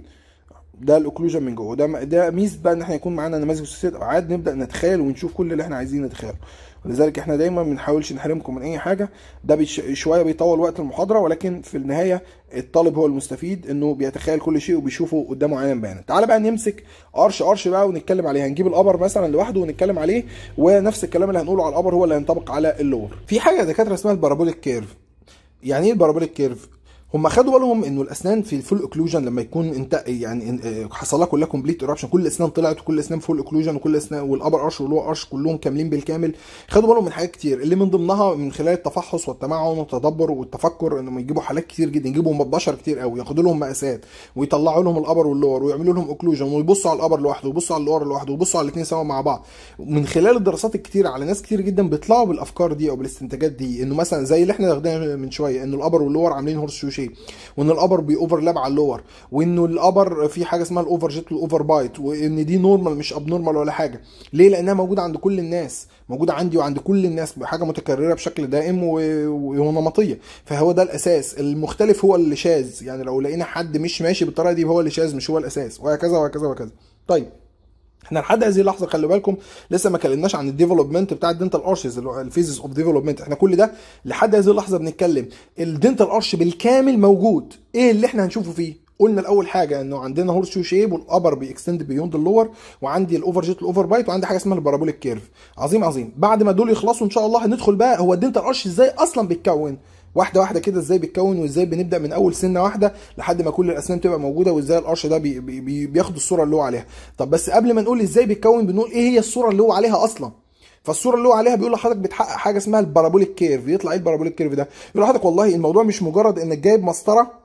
ده الاوكلوجن من جوه ده ده ميزه بقى ان احنا يكون معانا نماذج وسياسات ابعاد نبدا نتخيل ونشوف كل اللي احنا عايزين نتخيله ولذلك احنا دايما ما بنحاولش نحرمكم من اي حاجه ده بيش شويه بيطول وقت المحاضره ولكن في النهايه الطالب هو المستفيد انه بيتخيل كل شيء وبيشوفه قدامه عينا بيانا تعال بقى نمسك قرش قرش بقى ونتكلم عليه هنجيب الابر مثلا لوحده ونتكلم عليه ونفس الكلام اللي هنقوله على الابر هو اللي هينطبق على اللور في حاجه يا دكاتره اسمها البارابوليك كيرف يعني ايه البارابوليك كيرف هم خدوا بالهم انه الاسنان في الفول اوكلوجن لما يكون انت يعني ان- اه حصل لها كلها كومبليت ايربشن كل الاسنان طلعت وكل الاسنان فول اوكلوجن وكل الاسنان والابر ارش واللور ارش كلهم كاملين بالكامل خدوا بالهم من حاجات كتير اللي من ضمنها من خلال التفحص والتمعن والتدبر والتفكر انهم يجيبوا حالات كتير جدا يجيبوا بشر كتير قوي ياخدوا لهم مقاسات ويطلعوا لهم الابر واللور ويعملوا لهم اوكلوجن ويبصوا على الابر لوحده ويبصوا على اللور لوحده ويبصوا على الاثنين سوا مع بعض من خلال الدراسات الكتير على ناس كتير جدا بيطلعوا بالافكار دي او بالاستنتاجات دي انه مثلا زي اللي احنا واخدينها من شويه انه الابر واللور عاملين هورس شو شيب وان الابر بيوفرلاب على اللور وانه الابر في حاجه اسمها الاوفر جيت والاوفر بايت وان دي نورمال مش اب نورمال ولا حاجه ليه لانها موجوده عند كل الناس موجوده عندي وعند كل الناس بحاجه متكرره بشكل دائم و- و- ونمطيه فهو ده الاساس المختلف هو اللي شاذ يعني لو لقينا حد مش ماشي بالطريقه دي هو اللي شاذ مش هو الاساس وهكذا وهكذا وهكذا طيب احنا لحد هذه اللحظه خلي بالكم لسه ما اتكلمناش عن الديفلوبمنت بتاع الدنتال ارشز اللي هو الفيزز اوف ديفلوبمنت احنا كل ده لحد هذه اللحظه بنتكلم الدنتال ارش بالكامل موجود ايه اللي احنا هنشوفه فيه قلنا الاول حاجه انه عندنا هورس شو شيب والابر بيكستند بيوند اللور وعندي الاوفر جيت والاوفر بايت وعندي حاجه اسمها البارابوليك كيرف عظيم عظيم بعد ما دول يخلصوا ان شاء الله هندخل بقى هو الدنتال ارش ازاي اصلا بيتكون واحده واحده كده ازاي بيتكون وازاي بنبدا من اول سنه واحده لحد ما كل الاسنان تبقى موجوده وازاي القرش ده بي بي بي بياخد الصوره اللي هو عليها طب بس قبل ما نقول ازاي بيتكون بنقول ايه هي الصوره اللي هو عليها اصلا فالصوره اللي هو عليها بيقول لحضرتك بتحقق حاجه اسمها البارابوليك كيرف يطلع ايه البارابوليك كيرف ده يقول لحضرتك والله الموضوع مش مجرد انك جايب مسطره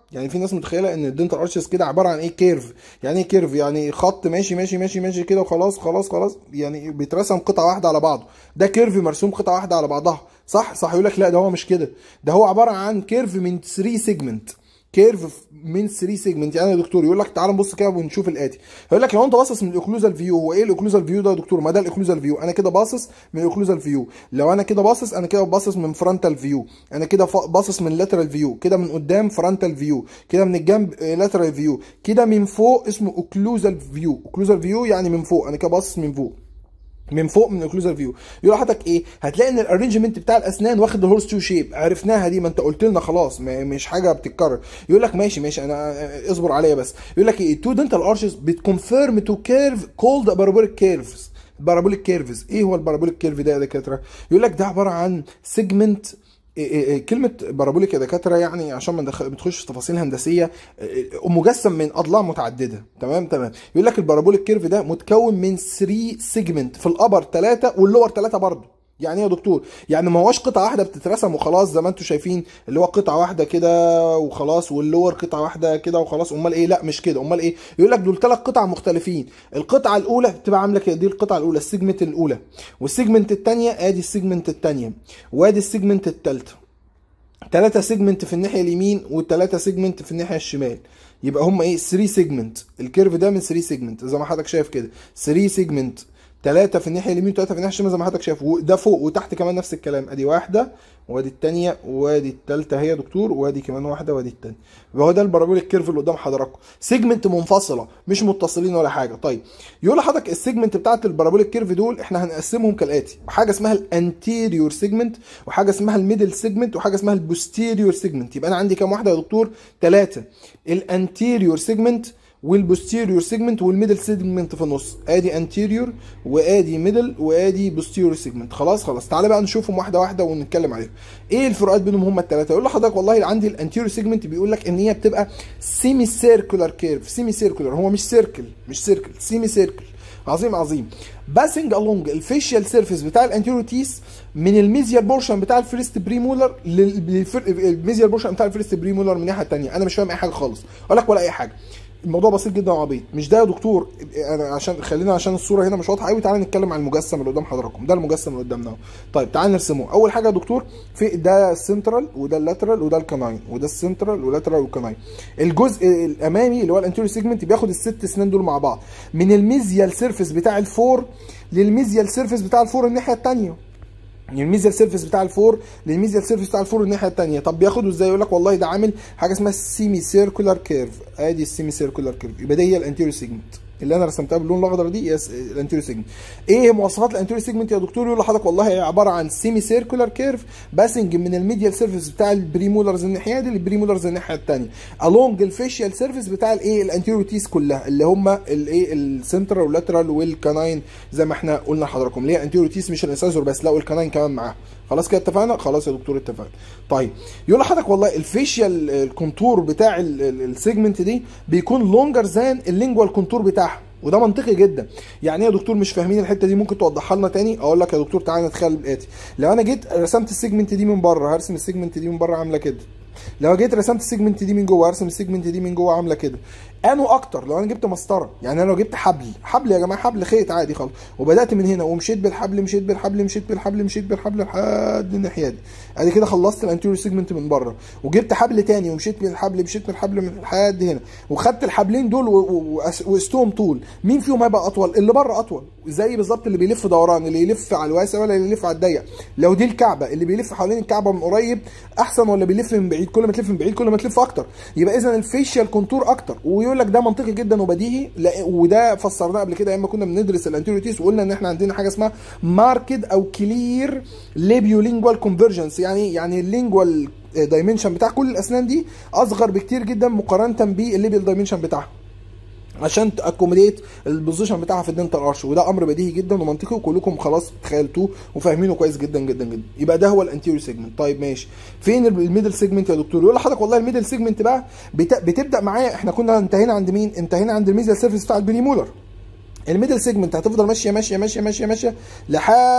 يعني في ناس متخيله ان الدنتال ارشز كده عباره عن ايه كيرف يعني ايه كيرف يعني خط ماشي ماشي ماشي ماشي كده وخلاص خلاص خلاص يعني بيترسم قطعه واحده على بعضه ده كيرف مرسوم قطعه واحده على بعضها صح صح يقول لك لا ده هو مش كده ده هو عباره عن كيرف من 3 سيجمنت كيرف من 3 سيجمنت يعني يا دكتور يقول لك تعال نبص كده ونشوف الاتي يقول لك لو انت باصص من الاوكلوزال فيو هو ايه الاوكلوزال فيو ده يا دكتور ما ده الاوكلوزال فيو انا كده باصص من الاوكلوزال فيو لو انا كده باصص انا كده باصص من فرونتال فيو انا كده باصص من لاترال فيو كده من قدام فرونتال فيو كده من الجنب لاترال فيو كده من فوق اسمه اوكلوزال فيو اوكلوزال فيو يعني من فوق انا كده باصص من فوق من فوق من الاوكلوزال فيو يقول لحضرتك ايه هتلاقي ان الارينجمنت بتاع الاسنان واخد الهورس تو شيب عرفناها دي ما انت قلت لنا خلاص ما مش حاجه بتتكرر يقول لك ماشي ماشي انا اصبر عليا بس يقول لك ايه تو دنتال ارشز بتكونفيرم تو كيرف كولد بارابوليك كيرفز بارابوليك كيرفز ايه هو البارابوليك كيرف ده يا دكاتره يقول لك ده عباره عن سيجمنت كلمة بارابوليك يا دكاترة يعني عشان ما بتخش في تفاصيل هندسية مجسم من أضلاع متعددة تمام تمام يقول لك البارابوليك كيرف ده متكون من 3 سيجمنت في الأبر 3 واللور 3 برضه يعني ايه يا دكتور يعني ما هوش قطعه واحده بتترسم وخلاص زي ما انتم شايفين اللي هو قطعه واحده كده وخلاص واللور قطعه واحده كده وخلاص امال ايه لا مش كده امال ايه يقول لك دول ثلاث قطع مختلفين القطعه الاولى بتبقى عامله كده دي القطعه الاولى السيجمنت الاولى والسيجمنت الثانيه ادي السيجمنت الثانيه وادي السيجمنت الثالثه ثلاثة سيجمنت في الناحية اليمين وثلاثة سيجمنت في الناحية الشمال يبقى هم ايه 3 سيجمنت الكيرف ده من 3 سيجمنت زي ما حضرتك شايف كده 3 سيجمنت ثلاثة في الناحية اليمين وثلاثة في الناحية الشمال زي ما حضرتك شايف وده فوق وتحت كمان نفس الكلام ادي واحدة وادي الثانية وادي الثالثة هي يا دكتور وادي كمان واحدة وادي الثانية يبقى هو ده البارابوليك كيرف اللي قدام حضراتكم سيجمنت منفصلة مش متصلين ولا حاجة طيب يقول لحضرتك السيجمنت بتاعت البارابوليك كيرف دول احنا هنقسمهم كالاتي حاجة اسمها الانتيريور سيجمنت وحاجة اسمها الميدل سيجمنت وحاجة اسمها البوستيريور سيجمنت يبقى انا عندي كام واحدة يا دكتور ثلاثة الانتيريور سيجمنت والبوستيريور سيجمنت والميدل سيجمنت في النص ادي انتيريور وادي ميدل وادي بوستيريور سيجمنت خلاص خلاص تعالى بقى نشوفهم واحده واحده ونتكلم عليهم ايه الفروقات بينهم هم الثلاثه يقول لحضرتك والله عندي الانتيريور سيجمنت بيقول لك ان هي بتبقى سيمي سيركولار كيرف سيمي سيركولار هو مش سيركل مش سيركل سيمي سيركل عظيم عظيم باسنج along الفيشيال سيرفيس بتاع الانتيريور تيس من الميزيال بورشن بتاع الفيرست بريمولر للميزيال بورشن بتاع الفيرست بريمولر من الناحيه الثانيه انا مش فاهم اي حاجه خالص اقول لك ولا اي حاجه الموضوع بسيط جدا وعبيط مش ده يا دكتور انا عشان خلينا عشان الصوره هنا مش واضحه قوي تعالى نتكلم عن المجسم اللي قدام حضراتكم ده المجسم اللي قدامنا اهو طيب تعالى نرسمه اول حاجه يا دكتور في ده السنترال وده اللاترال وده الكناين وده السنترال واللاترال والكناين الجزء الامامي اللي هو الانتيريور سيجمنت بياخد الست اسنان دول مع بعض من الميزيال سيرفيس بتاع الفور للميزيال سيرفيس بتاع الفور الناحيه الثانيه يعني الميزيال سيرفيس بتاع الفور للميزيال سيرفيس بتاع الفور الناحيه الثانيه طب بياخده ازاي يقول لك والله ده عامل حاجه اسمها السيمي سيركولار كيرف ادي السيمي سيركولار كيرف يبقى دي هي الانتيريور سيجمنت اللي انا رسمتها باللون الاخضر دي هي الانتيريور سيجمنت ايه مواصفات الانتيريور سيجمنت يا دكتور يقول لحضرتك والله هي عباره عن سيمي سيركولار كيرف باسنج من الميديال سيرفيس بتاع البريمولرز الناحيه دي للبريمولرز الناحيه الثانيه along الفيشيال سيرفيس بتاع الايه الانتيريور تيس كلها اللي هم الايه السنترال واللاترال والكناين زي ما احنا قلنا لحضراتكم اللي هي انتيريور تيس مش الانسايزور بس لا والكناين كمان معاها خلاص كده اتفقنا خلاص يا دكتور اتفقنا طيب يقول لحضرتك والله الفيشيال الكونتور بتاع السيجمنت دي بيكون لونجر ذان اللينجوال كونتور بتاعها وده منطقي جدا يعني ايه يا دكتور مش فاهمين الحته دي ممكن توضحها لنا تاني اقول لك يا دكتور تعالى نتخيل الاتي لو انا جيت رسمت السيجمنت دي من بره هرسم السيجمنت دي من بره عامله كده لو جيت رسمت السيجمنت دي من جوه هرسم السيجمنت دي من جوه عامله كده انو اكتر لو انا جبت مسطره يعني انا لو جبت حبل حبل يا جماعه حبل خيط عادي خالص وبدات من هنا ومشيت بالحبل مشيت بالحبل مشيت بالحبل مشيت بالحبل لحد الناحيه دي ادي كده خلصت الانتيريور سيجمنت من بره وجبت حبل تاني ومشيت بالحبل مشيت بالحبل من لحد هنا وخدت الحبلين دول وقستهم طول مين فيهم هيبقى اطول اللي بره اطول زي بالظبط اللي بيلف دوران اللي يلف على الواسع ولا اللي يلف على الضيق لو دي الكعبه اللي بيلف حوالين الكعبه من قريب احسن ولا بيلف من بعيد كل ما تلف من بعيد كل ما تلف اكتر يبقى اذا الفيشيال كونتور اكتر ويقول لك ده منطقي جدا وبديهي وده فسرناه قبل كده ايام ما كنا بندرس الانتيريور تيس وقلنا ان احنا عندنا حاجه اسمها ماركد او كلير ليبيولينجوال كونفرجنس يعني يعني اللينجوال دايمنشن بتاع كل الاسنان دي اصغر بكتير جدا مقارنه بالليبيال دايمنشن بتاعها عشان تاكوموديت البوزيشن بتاعها في الدنتال ارش وده امر بديهي جدا ومنطقي وكلكم خلاص تخيلتوه وفاهمينه كويس جدا جدا جدا يبقى ده هو الانتيريور سيجمنت طيب ماشي فين الميدل سيجمنت يا دكتور يقول لحضرتك والله الميدل سيجمنت بقى بتبدا معايا احنا كنا انتهينا عند مين انتهينا عند الميزيال سيرفيس بتاع البريمولر الميدل سيجمنت هتفضل ماشيه ماشيه ماشيه ماشيه ماشيه لحد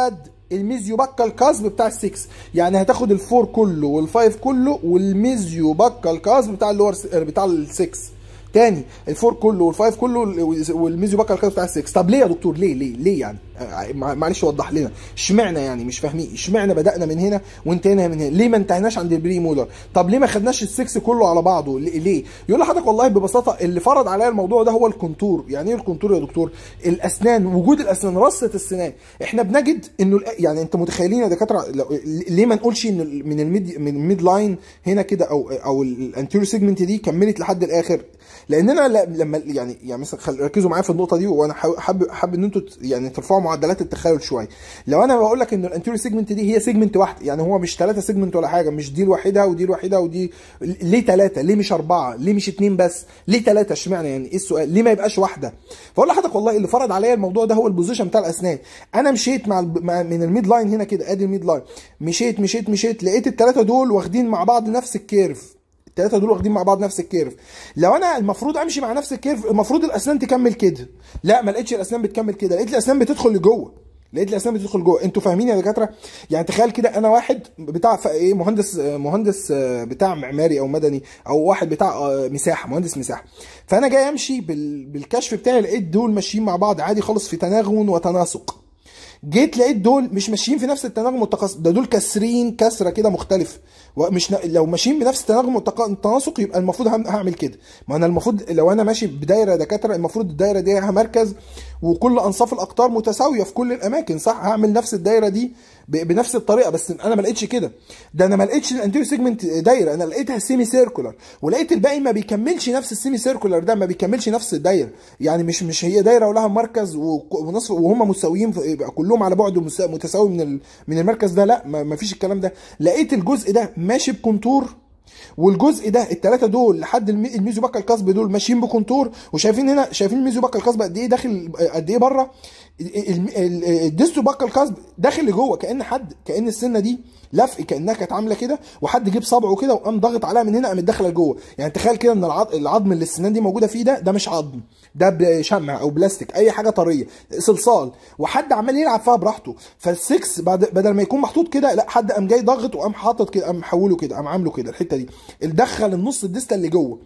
الميزيو بكال كاسب بتاع السكس يعني هتاخد الفور كله والفايف كله والميزيو بكال كاسب بتاع اللور بتاع السكس تاني الفور كله والفايف كله والميزيو بكال كاسب بتاع السكس طب ليه يا دكتور ليه ليه ليه يعني آه، مع- معلش وضح لنا اشمعنى يعني مش فاهمين اشمعنى بدانا من هنا وانتهينا من هنا ليه ما انتهيناش عند البري مولر طب ليه ما خدناش السكس كله على بعضه ليه ليه؟ يقول لحضرتك والله ببساطه اللي فرض عليا الموضوع ده هو الكونتور يعني ايه الكونتور يا دكتور الاسنان وجود الاسنان رصه السنان احنا بنجد انه الأ- يعني انت متخيلين يا دكاتره لو- ليه ما نقولش ان ال- من الميد من الميد لاين هنا كده او او الانتيريور سيجمنت دي كملت لحد الاخر لاننا ل- لما يعني يعني مثلا خل- ركزوا معايا في النقطه دي وانا حابب حابب حابب ان انتوا ت- يعني ترفعوا معدلات التخيل شويه لو انا بقول لك ان الانتيريور سيجمنت دي هي سيجمنت واحده يعني هو مش ثلاثه سيجمنت ولا حاجه مش دي لوحدها ودي لوحدها ودي ليه ثلاثه ليه مش اربعه ليه مش اتنين بس ليه ثلاثه اشمعنى يعني ايه السؤال ليه ما يبقاش واحده فاقول لحضرتك والله اللي فرض عليا الموضوع ده هو البوزيشن بتاع الاسنان انا مشيت مع, الب... مع من الميد لاين هنا كده ادي الميد لاين مشيت مشيت مشيت لقيت الثلاثه دول واخدين مع بعض نفس الكيرف الثلاثه دول واخدين مع بعض نفس الكيرف لو انا المفروض امشي مع نفس الكيرف المفروض الاسنان تكمل كده لا ما لقيتش الاسنان بتكمل كده لقيت الاسنان بتدخل لجوه لقيت الاسنان بتدخل جوه انتوا فاهمين يا دكاتره يعني تخيل كده انا واحد بتاع ف- ايه مهندس مهندس آه، بتاع معماري او مدني او واحد بتاع آه، مساحه مهندس مساحه فانا جاي امشي بال- بالكشف بتاعي لقيت دول ماشيين مع بعض عادي خالص في تناغم وتناسق جيت لقيت دول مش ماشيين في نفس التناغم والتقاص ده دول كاسرين كسره كده مختلف ومش ن... لو ماشيين بنفس التناغم والتناسق يبقى المفروض هم- هعمل كده ما انا المفروض لو انا ماشي بدايره دكاتره المفروض الدايره دي لها مركز وكل انصاف الاقطار متساويه في كل الاماكن صح هعمل نفس الدايره دي ب... بنفس الطريقه بس انا ما لقيتش كده ده انا ما لقيتش الانتيريو سيجمنت دايره انا لقيتها سيمي سيركولار ولقيت الباقي ما بيكملش نفس السيمي سيركولار ده ما بيكملش نفس الدايره يعني مش مش هي دايره ولها مركز وك- ونصف وهم مساويين في- يبقى كلهم على بعد مس- متساوي من ال- من المركز ده لا ما ما فيش الكلام ده لقيت الجزء ده ماشي بكونتور والجزء ده الثلاثه دول لحد المي- الميزو باكا الكاسب دول ماشيين بكونتور وشايفين هنا شايفين الميزو باكا الكاسب قد ايه داخل قد ايه بره ال- ال- الديستو باكا الكاسب داخل لجوه كان حد كان السنه دي لفق كانها كانت عامله كده وحد جيب صبعه كده وقام ضاغط عليها من هنا قامت داخله لجوه يعني تخيل كده ان العظم العظم اللي السنان دي موجوده فيه ده ده مش عظم ده بشمع او بلاستيك اي حاجه طريه صلصال وحد عمال يلعب فيها براحته فالسكس بعد بدل ما يكون محطوط كده لا حد قام جاي ضاغط وقام حاطط كده قام محوله كده قام عامله كده الحته دي دخل النص الديستال اللي جوه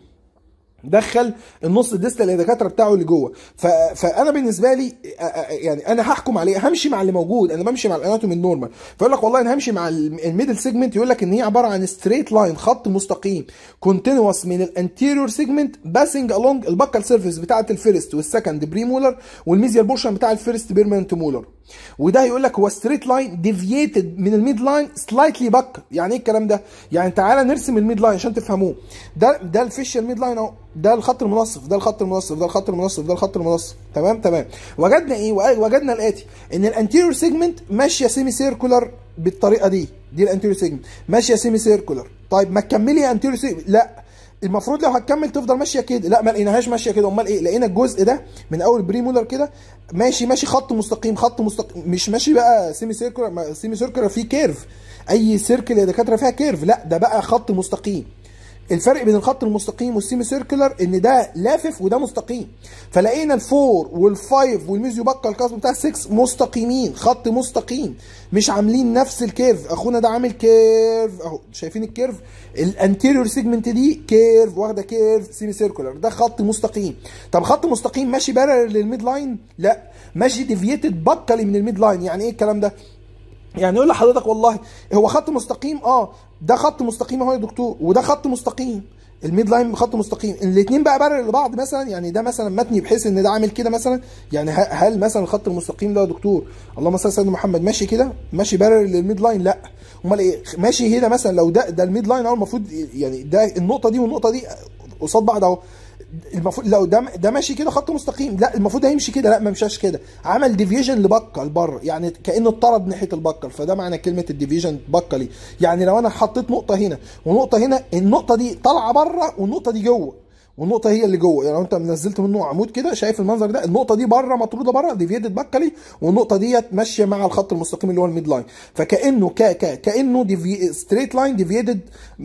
دخل النص الديستال الدكاتره بتاعه اللي جوه ف... فانا بالنسبه لي آ- آ- يعني انا هحكم عليه همشي مع اللي موجود انا بمشي مع الاناتومي النورمال فيقول لك والله انا همشي مع ال- الميدل سيجمنت يقول لك ان هي عباره عن ستريت لاين خط مستقيم كونتينوس من الانتيريور سيجمنت باسنج along البكال سيرفيس بتاعه الفيرست والسكند بري مولر والميزيال بورشن بتاع الفيرست بيرمنت مولر وده يقول لك هو ستريت لاين ديفييتد من الميد لاين سلايتلي بك يعني ايه الكلام ده يعني تعالى نرسم الميد لاين عشان تفهموه ده ده الفيشال ميد لاين اهو ده الخط المنصف ده الخط المنصف ده الخط المنصف ده الخط المنصف تمام تمام وجدنا ايه وجدنا الاتي ان الانتيريور سيجمنت ماشيه سيمي سيركولار بالطريقه دي دي الانتيريور سيجمنت ماشيه سيمي سيركولار طيب ما تكملي انتيريور سيجمنت لا المفروض لو هتكمل تفضل ماشيه كده لا ما لقيناهاش ماشيه كده امال ايه لقينا الجزء ده من اول بريمولر كده ماشي ماشي خط مستقيم خط مستقيم مش ماشي بقى سيمي سيركولار ما- سيمي سيركولار فيه كيرف اي سيركل يا دكاتره فيها كيرف لا ده بقى خط مستقيم الفرق بين الخط المستقيم والسيمي سيركولار ان ده لافف وده مستقيم فلقينا الفور والفايف والميزيو بكا الكاسب بتاع 6 مستقيمين خط مستقيم مش عاملين نفس الكيرف اخونا ده عامل كيرف اهو شايفين الكيرف الانتيريور سيجمنت دي كيرف واخده كيرف سيمي سيركولار ده خط مستقيم طب خط مستقيم ماشي بارل للميد لاين لا ماشي ديفييتد بكلي من الميد لاين يعني ايه الكلام ده يعني يقول لحضرتك والله هو خط مستقيم اه ده خط مستقيم اهو يا دكتور وده خط مستقيم الميد لاين خط مستقيم الاثنين بقى بارل لبعض مثلا يعني ده مثلا متني بحيث ان ده عامل كده مثلا يعني ه- هل مثلا الخط المستقيم ده يا دكتور اللهم صل على سيدنا محمد ماشي كده ماشي بارل للميد لاين لا امال ايه ماشي هنا مثلا لو ده ده الميد لاين اهو المفروض يعني ده النقطه دي والنقطه دي قصاد بعض اهو المفروض لو ده ده ماشي كده خط مستقيم لا المفروض هيمشي كده لا ما مشاش كده عمل ديفيجن لبكه لبره يعني كانه اتطرد ناحيه البكل فده معنى كلمه الديفيجن بكلي يعني لو انا حطيت نقطه هنا ونقطه هنا النقطه دي طالعه بره والنقطه دي جوه والنقطه هي اللي جوه يعني لو انت نزلت منه عمود كده شايف المنظر ده النقطه دي بره مطروده بره ديفيدد بكلي والنقطه ديت ماشيه مع الخط المستقيم اللي هو الميد لاين فكانه ك ك كانه ديفي ستريت لاين ديفيدد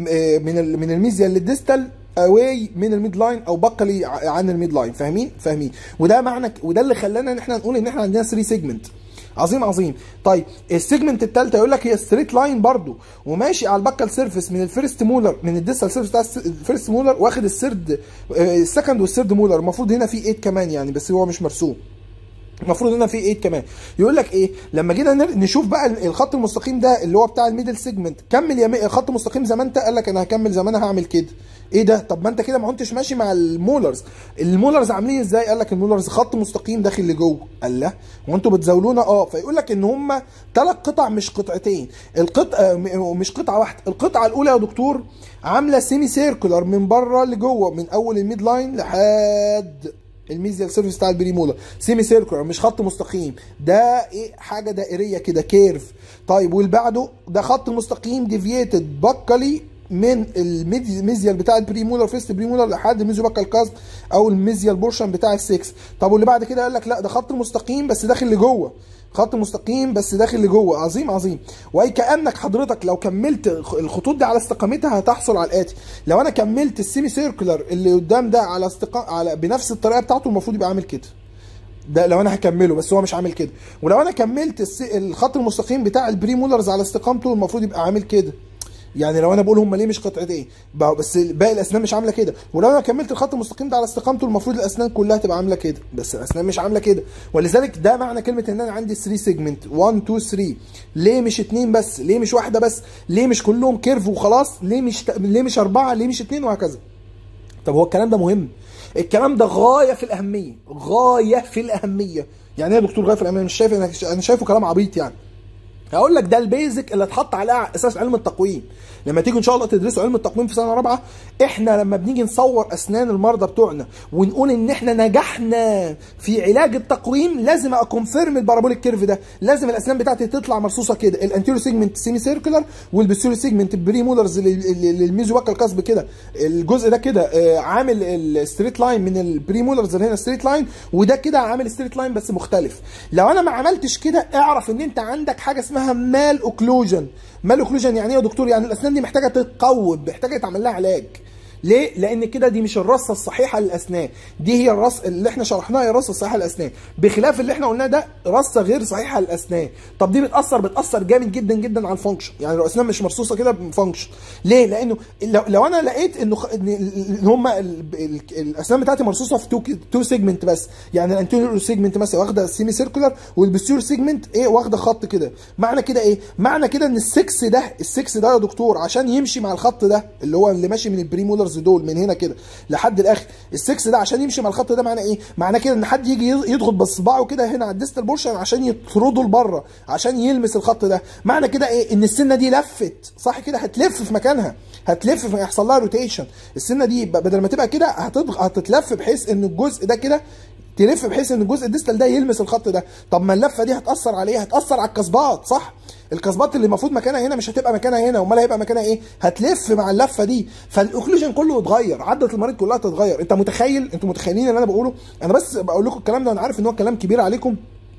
من ال من الميزيا للديستال اواي من الميد لاين او بقلي ع- عن الميد لاين فاهمين فاهمين وده معنى وده اللي خلانا ان احنا نقول ان احنا عندنا 3 سيجمنت عظيم عظيم طيب السيجمنت الثالثه يقول لك هي ستريت لاين برضو وماشي على البكال سيرفيس من الفيرست مولر من الديستال سيرفيس بتاع الفيرست مولر واخد السيرد السكند والسيرد مولر المفروض هنا في 8 كمان يعني بس هو مش مرسوم المفروض هنا في 8 كمان يقول لك ايه لما جينا نشوف بقى الخط المستقيم ده اللي هو بتاع الميدل سيجمنت كمل يا خط مستقيم زي ما انت قال لك انا هكمل زي ما انا هعمل كده ايه ده طب ما انت كده ما كنتش ماشي مع المولرز المولرز عاملين ازاي قال لك المولرز خط مستقيم داخل لجوه قال لا وانتوا بتزاولونا اه فيقول لك ان هم ثلاث قطع مش قطعتين القطعه مش قطعه واحده القطعه الاولى يا دكتور عامله سيمي سيركولار من بره لجوه من اول الميد لاين لحد الميزيال سيرفيس بتاع البريمولا سيمي سيركولار مش خط مستقيم ده ايه حاجه دائريه كده كيرف طيب واللي بعده ده خط مستقيم ديفييتد بكالي من الميزيال بتاع البريمولر فيست بريمولر لحد الميزيو باكال كاست او الميزيال بورشن بتاع السكس طب واللي بعد كده قال لك لا ده خط مستقيم بس داخل لجوه خط مستقيم بس داخل لجوه عظيم عظيم واي كانك حضرتك لو كملت الخطوط دي على استقامتها هتحصل على الاتي لو انا كملت السيمي سيركولار اللي قدام ده على استقام على بنفس الطريقه بتاعته المفروض يبقى عامل كده ده لو انا هكمله بس هو مش عامل كده ولو انا كملت الس... الخط المستقيم بتاع البريمولرز على استقامته المفروض يبقى عامل كده يعني لو انا بقول هم ليه مش قطعتين بس باقي الاسنان مش عامله كده ولو انا كملت الخط المستقيم ده على استقامته المفروض الاسنان كلها تبقى عامله كده بس الاسنان مش عامله كده ولذلك ده معنى كلمه ان انا عندي 3 سيجمنت 1 2 3 ليه مش اتنين بس ليه مش واحده بس ليه مش كلهم كيرف وخلاص ليه مش ليه مش اربعه ليه مش اتنين وهكذا طب هو الكلام ده مهم الكلام ده غايه في الاهميه غايه في الاهميه يعني ايه يا دكتور غايه في الاهميه مش شايف انا شايفه كلام عبيط يعني هقول لك ده البيزك اللي اتحط على اساس علم التقويم لما تيجوا ان شاء الله تدرسوا علم التقويم في سنه رابعه احنا لما بنيجي نصور اسنان المرضى بتوعنا ونقول ان احنا نجحنا في علاج التقويم لازم اكونفيرم البارابوليك كيرف ده لازم الاسنان بتاعتي تطلع مرصوصه كده الانتيريور سيجمنت سيمي سيركولار والبسيريور سيجمنت بري مولرز للميزو باكال كاسب كده الجزء ده كده عامل الستريت لاين من البري مولرز اللي هنا ستريت لاين وده كده عامل ستريت لاين بس مختلف لو انا ما عملتش كده اعرف ان انت عندك حاجه اسمها مال اوكلوجن مال اوكلوجن يعني ايه يا دكتور يعني الاسنان دي محتاجه تتقوم محتاجه يتعمل لها علاج ليه؟ لان كده دي مش الرصه الصحيحه للاسنان دي هي الرص اللي احنا شرحناها هي الرصه الصحيحه للاسنان بخلاف اللي احنا قلناه ده رصه غير صحيحه للاسنان طب دي بتاثر بتاثر جامد جدا جدا على الفانكشن يعني لو الاسنان مش مرصوصه كده فانكشن ليه؟ لانه لو, لو انا لقيت انه ان هم الاسنان بتاعتي مرصوصه في تو تو سيجمنت بس يعني الانتيريور سيجمنت مثلا واخده سيمي سيركولار والبستيور سيجمنت ايه واخده خط كده معنى كده ايه؟ معنى كده ان السكس ده السكس ده يا دكتور عشان يمشي مع الخط ده اللي هو اللي ماشي من البريمولر الكولرز دول من هنا كده لحد الاخر السكس ده عشان يمشي مع الخط ده معناه ايه معناه كده ان حد يجي يضغط بصباعه كده هنا على الديستال بورشن عشان يطرده لبره عشان يلمس الخط ده معنى كده ايه ان السنه دي لفت صح كده هتلف في مكانها هتلف هيحصل لها روتيشن السنه دي بدل ما تبقى كده هتضغط هتتلف بحيث ان الجزء ده كده تلف بحيث ان الجزء الديستال ده يلمس الخط ده طب ما اللفه دي هتاثر عليه هتاثر على الكسبات صح الكسبات اللي المفروض مكانها هنا مش هتبقى مكانها هنا امال هيبقى مكانها ايه هتلف مع اللفه دي فالاوكلوجن كله اتغير عدة المريض كلها تتغير انت متخيل انتوا متخيلين اللي انا بقوله انا بس بقول لكم الكلام ده وانا عارف ان هو كلام كبير عليكم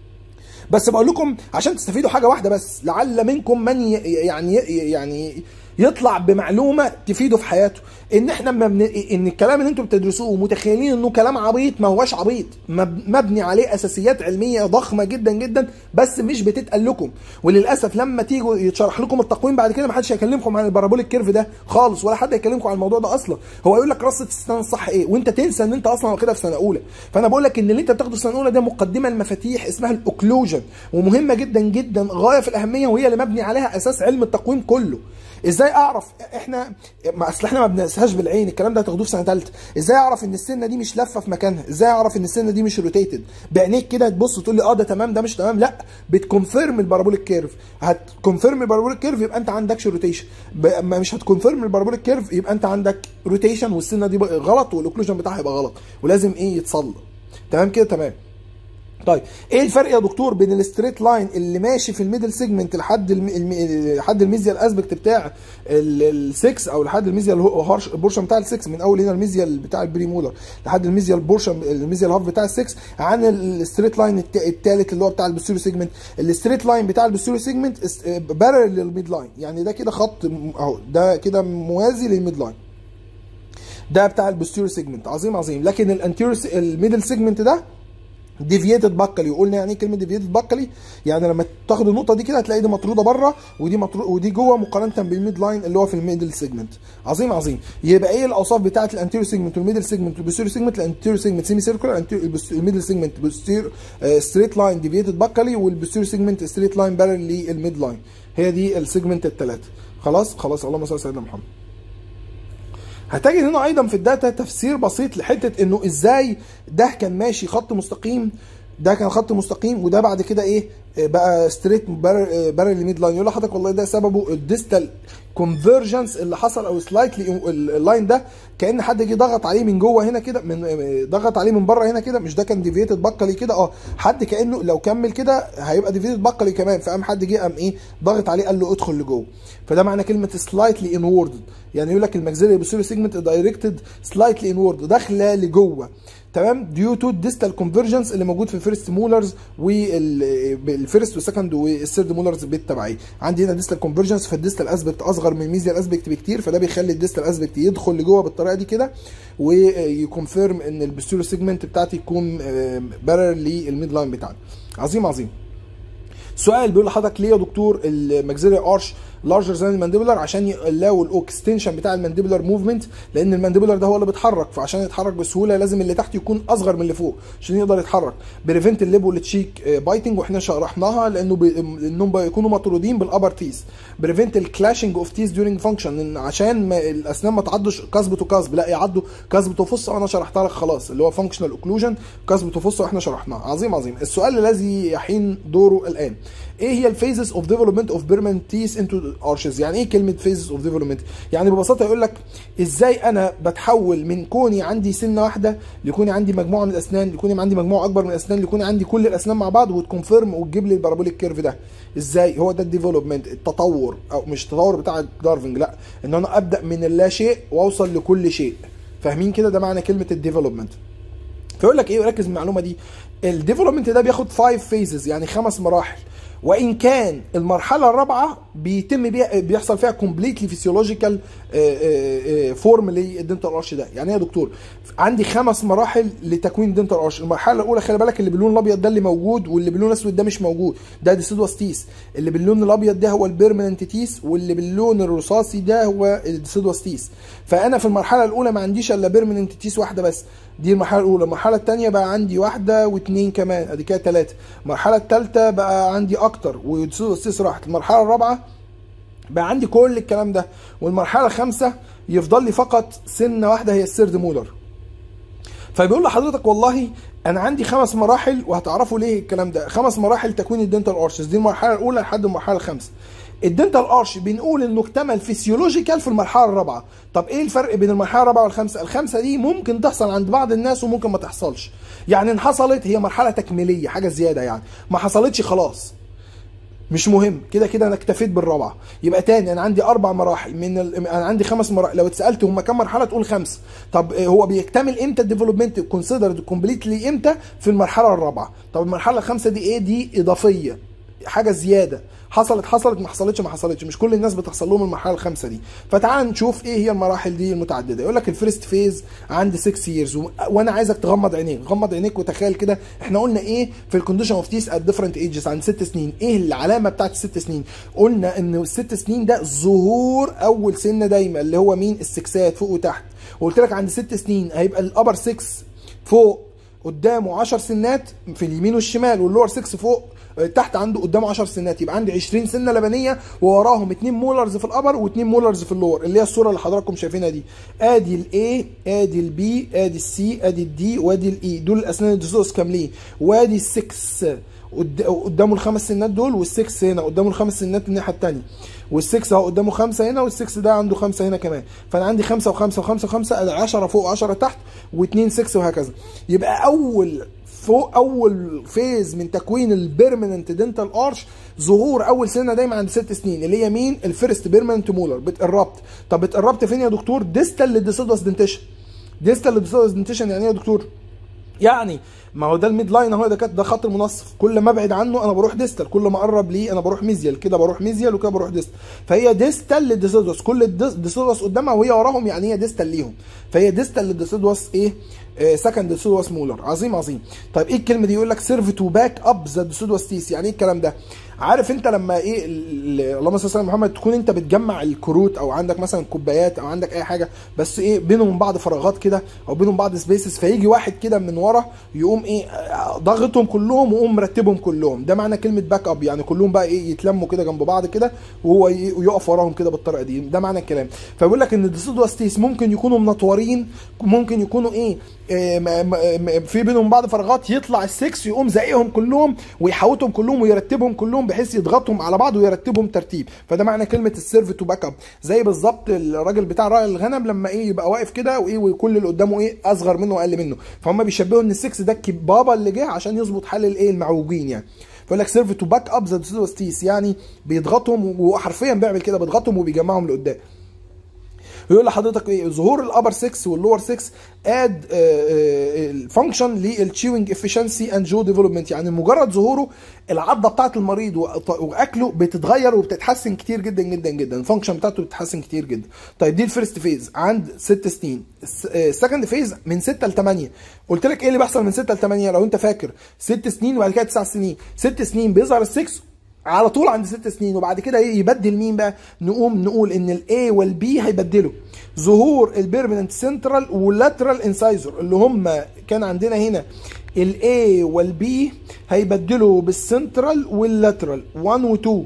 بس بقول لكم عشان تستفيدوا حاجه واحده بس لعل منكم من يعني يعني يطلع بمعلومه تفيده في حياته ان احنا مبن... ان الكلام اللي انتم بتدرسوه متخيلين انه كلام عبيط ما هوش عبيط مب... مبني عليه اساسيات علميه ضخمه جدا جدا بس مش بتتقال لكم وللاسف لما تيجوا يتشرح لكم التقويم بعد كده ما حدش هيكلمكم عن البارابوليك كيرف ده خالص ولا حد هيكلمكم عن الموضوع ده اصلا هو يقول لك رصه السنان الصح ايه وانت تنسى ان انت اصلا واخدها في سنه اولى فانا بقول لك ان اللي انت بتاخده في سنه اولى ده مقدمه المفاتيح اسمها الاوكلوجن ومهمه جدا جدا غايه في الاهميه وهي اللي مبني عليها اساس علم التقويم كله ازاي اعرف احنا ما اصل احنا ما بنقيسهاش بالعين الكلام ده هتاخدوه في سنه ثالثه ازاي اعرف ان السنه دي مش لفه في مكانها ازاي اعرف ان السنه دي مش روتيتد بعينيك كده تبص تقول لي اه ده تمام ده مش تمام لا بتكونفيرم البارابوليك كيرف هتكونفيرم البارابوليك كيرف يبقى انت عندكش روتيشن مش هتكونفيرم البارابوليك كيرف يبقى انت عندك روتيشن والسنه دي غلط والاوكلوجن بتاعها يبقى غلط ولازم ايه يتصلى تمام كده تمام طيب ايه الفرق يا دكتور بين الستريت لاين اللي ماشي في الميدل سيجمنت لحد الم... لحد الميزيال اسبكت بتاع ال6 او لحد الميزيال هارش بورشن بتاع ال6 من اول هنا الميزيال بتاع البريمولر لحد الميزيال بورشن الميزيال هاف بتاع ال6 عن الستريت لاين الثالث اللي هو بتاع البسيرو سيجمنت الستريت لاين بتاع البسيرو سيجمنت بارل للميد لاين يعني ده كده خط اهو ده كده موازي للميد لاين ده بتاع البوستيريور سيجمنت عظيم عظيم لكن الانتيريور الميدل سيجمنت ده ديفييتد بكلي وقلنا يعني ايه كلمه ديفييتد بكلي يعني لما تاخد النقطه دي كده هتلاقي دي مطروده بره ودي مطرو... ودي جوه مقارنه بالميد لاين اللي هو في الميدل سيجمنت عظيم عظيم يبقى ايه الاوصاف بتاعه الانتيريور سيجمنت والميدل سيجمنت والبوستيريور سيجمنت الانتيريور سيجمنت سيمي سيركلر الميدل سيجمنت بوستير ستريت لاين ديفييتد بكلي والبوستيريور سيجمنت ستريت لاين بارل للميد لاين هي دي السيجمنت الثلاثه خلاص خلاص اللهم صل على سيدنا محمد هتجد هنا ايضا في الداتا تفسير بسيط لحته انه ازاي ده كان ماشي خط مستقيم ده كان خط مستقيم وده بعد كده ايه بقى ستريت بارل ميد لاين يقول لحضرتك والله ده سببه الديستال كونفرجنس اللي حصل او سلايتلي اللاين ده كان حد جه ضغط عليه من جوه هنا كده من ضغط عليه من بره هنا كده مش ده كان ديفيتد بقلي كده اه حد كانه لو كمل كده هيبقى ديفيتد بقلي كمان فقام حد جه قام ايه ضغط عليه قال له ادخل لجوه فده معنى كلمه سلايتلي انورد يعني يقول لك الماكسيلري بوستيريور سيجمنت دايركتد سلايتلي انورد داخله لجوه تمام ديو تو الديستال كونفرجنس اللي موجود في الفيرست مولرز والفيرست والسكند والثيرد مولرز بالتبعيه عندي هنا ديستال كونفرجنس فالديستال اسبكت اصغر من الميزيال اسبكت بكتير فده بيخلي الديستال اسبكت يدخل لجوه بالطريقه دي كده ويكونفيرم ان البوستيريور سيجمنت بتاعتي يكون بارل للميد لاين بتاعنا عظيم عظيم سؤال بيقول لحضرتك ليه يا دكتور الماكسيلري ارش لارجر ذان المانديبولار عشان يلاقوا الاكستنشن بتاع المانديبولار موفمنت لان المانديبولار ده هو اللي بيتحرك فعشان يتحرك بسهوله لازم اللي تحت يكون اصغر من اللي فوق عشان يقدر يتحرك بريفنت الليب والتشيك بايتنج واحنا شرحناها لانه بي... انهم بيكونوا مطرودين بالابر تيس بريفنت الكلاشنج اوف تيس ديورنج فانكشن عشان ما الاسنان ما تعضش كسبة وكسب لا يعضوا كسبة وفص وانا شرحتها لك خلاص اللي هو فانكشنال اوكلوجن كسبة وفص واحنا شرحناها عظيم عظيم السؤال الذي يحين دوره الان ايه هي الفيزز اوف ديفلوبمنت اوف بيرمنت تيس انتو ارشز يعني ايه كلمه فيزز اوف ديفلوبمنت يعني ببساطه يقول لك ازاي انا بتحول من كوني عندي سنه واحده لكوني عندي مجموعه من الاسنان لكوني عندي مجموعه اكبر من الاسنان لكوني عندي كل الاسنان مع بعض وتكونفيرم وتجيب لي البارابوليك كيرف ده ازاي هو ده الديفلوبمنت التطور او مش التطور بتاع دارفنج لا ان انا ابدا من اللا شيء واوصل لكل شيء فاهمين كده ده معنى كلمه الديفلوبمنت فيقول لك ايه ركز المعلومه دي الديفلوبمنت ده بياخد 5 فيزز يعني خمس مراحل وان كان المرحله الرابعه بيتم بيها بيحصل فيها كومبليتلي فيسيولوجيكال فورم للدنتال ارش ده يعني ايه يا دكتور عندي خمس مراحل لتكوين الدنتال ارش المرحله الاولى خلي بالك اللي باللون الابيض ده اللي موجود واللي باللون الاسود ده مش موجود ده ديسيدوس تيس اللي باللون الابيض ده هو البيرمننت تيس واللي باللون الرصاصي ده هو الديسيدوس تيس فانا في المرحله الاولى ما عنديش الا بيرمننت تيس واحده بس دي المرحله الاولى المرحله الثانيه بقى عندي واحده واثنين كمان ادي كده ثلاثه المرحله الثالثه بقى عندي اكتر والسيس راحت المرحله الرابعه بقى عندي كل الكلام ده والمرحله الخامسه يفضل لي فقط سنه واحده هي السيرد مولر فبيقول لحضرتك والله انا عندي خمس مراحل وهتعرفوا ليه الكلام ده خمس مراحل تكوين الدنتال ارشز دي المرحله الاولى لحد المرحله الخامسه الدنتال ارش بنقول انه اكتمل فيسيولوجيكال في المرحله الرابعه طب ايه الفرق بين المرحله الرابعه والخامسه الخامسه دي ممكن تحصل عند بعض الناس وممكن ما تحصلش يعني ان حصلت هي مرحله تكميليه حاجه زياده يعني ما حصلتش خلاص مش مهم كده كده انا اكتفيت بالرابعه يبقى تاني انا عندي اربع مراحل من ال... انا عندي خمس مراحل لو اتسالت هم كام مرحله تقول خمسه طب هو بيكتمل امتى الديفلوبمنت كونسيدرد كومبليتلي امتى في المرحله الرابعه طب المرحله الخامسه دي ايه دي اضافيه حاجه زياده حصلت حصلت ما حصلتش ما حصلتش مش كل الناس بتحصل لهم المرحله الخامسه دي فتعال نشوف ايه هي المراحل دي المتعدده يقول لك الفيرست فيز عند 6 ييرز و... وانا عايزك تغمض عينيك غمض عينيك وتخيل كده احنا قلنا ايه في الكونديشن اوف تيس ات ديفرنت ايجز عند 6 سنين ايه العلامه بتاعت الست سنين قلنا ان الست سنين ده ظهور اول سنه دايما اللي هو مين السكسات فوق وتحت وقلت لك عند 6 سنين هيبقى الابر 6 فوق قدامه 10 سنات في اليمين والشمال واللور 6 فوق تحت عنده قدامه 10 سنات يبقى عندي 20 سنه لبنيه ووراهم 2 مولرز في الابر و2 مولرز في اللور اللي هي الصوره اللي حضراتكم شايفينها دي ادي الاي ادي البي ادي السي ادي الدي وادي الاي دول الاسنان الدسوس كاملين وادي السكس قدامه الخمس سنات دول والسكس هنا قدامه الخمس سنات الناحيه الثانيه والسكس اهو قدامه خمسه هنا والسكس ده عنده خمسه هنا كمان فانا عندي خمسه وخمسه وخمسه وخمسه 10 فوق 10 تحت واثنين سكس وهكذا يبقى اول فوق اول فيز من تكوين البيرمننت دنتال ارش ظهور اول سنه دايما عند ست سنين اللي هي مين الفيرست بيرمننت مولر بتقربت طب بتقربت فين يا دكتور ديستال للديسيدوس دنتيشن ديستال للديسيدوس دنتيشن يعني ايه يا دكتور يعني ما هو ده الميد لاين اهو ده كانت ده خط المنصف كل ما ابعد عنه انا بروح ديستال كل ما اقرب ليه انا بروح ميزيال كده بروح ميزيال وكده بروح ديستال فهي ديستال للديسيدوس كل الديسيدوس قدامها وهي وراهم يعني هي ديستال ليهم فهي ديستال للديسيدوس ايه سكند ديسيدوس مولر عظيم عظيم طيب ايه الكلمه دي يقول لك سيرف تو باك اب ذا ديسيدوس تيس يعني ايه الكلام ده عارف انت لما ايه اللهم صل على محمد تكون انت بتجمع الكروت او عندك مثلا كوبايات او عندك اي حاجه بس ايه بينهم بعض فراغات كده او بينهم بعض سبيسز فيجي واحد كده من ورا يقوم ايه ضاغطهم كلهم ويقوم مرتبهم كلهم ده معنى كلمه باك اب يعني كلهم بقى ايه يتلموا كده جنب بعض كده وهو يقف وراهم كده بالطريقه دي ده معنى الكلام فبيقول لك ان الديسيدوس تيس ممكن يكونوا منطورين ممكن يكونوا ايه في بينهم بعض فراغات يطلع السكس يقوم زقهم كلهم ويحوطهم كلهم ويرتبهم كلهم بحيث يضغطهم على بعض ويرتبهم ترتيب فده معنى كلمه السيرف تو باك اب زي بالظبط الراجل بتاع راعي الغنم لما ايه يبقى واقف كده وايه وكل اللي قدامه ايه اصغر منه واقل منه فهم بيشبهوا ان السكس ده بابا اللي جه عشان يظبط حال الايه المعوجين يعني فيقول لك سيرف تو باك اب ذا ستيس يعني بيضغطهم وحرفيا بيعمل كده بيضغطهم وبيجمعهم لقدام يقول لحضرتك ايه ظهور الابر 6 واللور 6 اد الفانكشن للتشيوينج افشنسي اند جو ديفلوبمنت يعني مجرد ظهوره العضه بتاعه المريض واكله بتتغير وبتتحسن كتير جدا جدا جدا الفانكشن بتاعته بتتحسن كتير جدا طيب دي الفيرست فيز عند 6 سنين السكند فيز من 6 ل 8 قلت لك ايه اللي بيحصل من 6 ل 8 لو انت فاكر 6 سنين وبعد كده 9 سنين 6 سنين بيظهر ال6 على طول عند ست سنين وبعد كده ايه يبدل مين بقى نقوم نقول ان الاي والبي هيبدلوا ظهور البيرمننت سنترال واللاترال انسايزر اللي هم كان عندنا هنا الاي والبي هيبدلوا بالسنترال واللاترال 1 و 2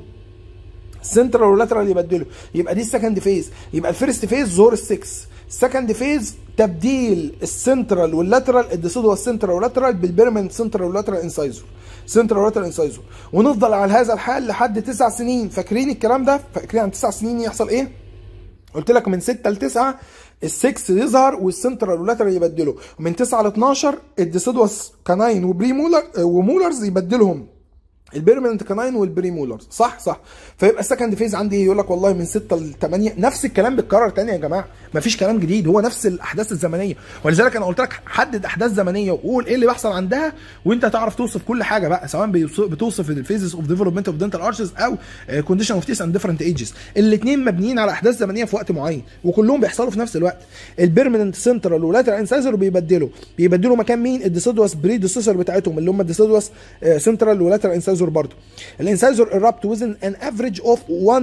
سنترال واللاترال يبدلوا يبقى دي السكند فيز يبقى الفيرست فيز ظهور السكس السكند فيز تبديل السنترال واللاترال الديسيدوال سنترال واللاترال بالبيرمننت سنترال واللاترال انسايزر سنترال لاترال انسايزر ونفضل على هذا الحال لحد تسع سنين فاكرين الكلام ده فاكرين عن تسع سنين يحصل ايه قلت لك من 6 ل 9 السكس يظهر والسنترال واللاترال يبدلوا ومن 9 ل 12 الديسيدوس كاناين وبري مولر ومولرز يبدلهم البيرمننت كاناين والبريمولرز صح صح فيبقى السكند فيز عندي يقول لك والله من 6 ل 8 نفس الكلام بيتكرر تاني يا جماعه مفيش كلام جديد هو نفس الاحداث الزمنيه ولذلك انا قلت لك حدد احداث زمنيه وقول ايه اللي بيحصل عندها وانت تعرف توصف كل حاجه بقى سواء بتوصف الفيزز اوف ديفلوبمنت اوف دنتال ارشز او كونديشن اوف تيس اند ديفرنت ايجز الاثنين مبنيين على احداث زمنيه في وقت معين وكلهم بيحصلوا في نفس الوقت البيرمننت سنترال ولاترال انسايزر بيبدلوا بيبدلوا مكان مين الديسيدوس بري ديسيسور بتاعتهم اللي هم الديسيدوس سنترال ولاترال انسايزر برضه الانسايزر erupt within an average of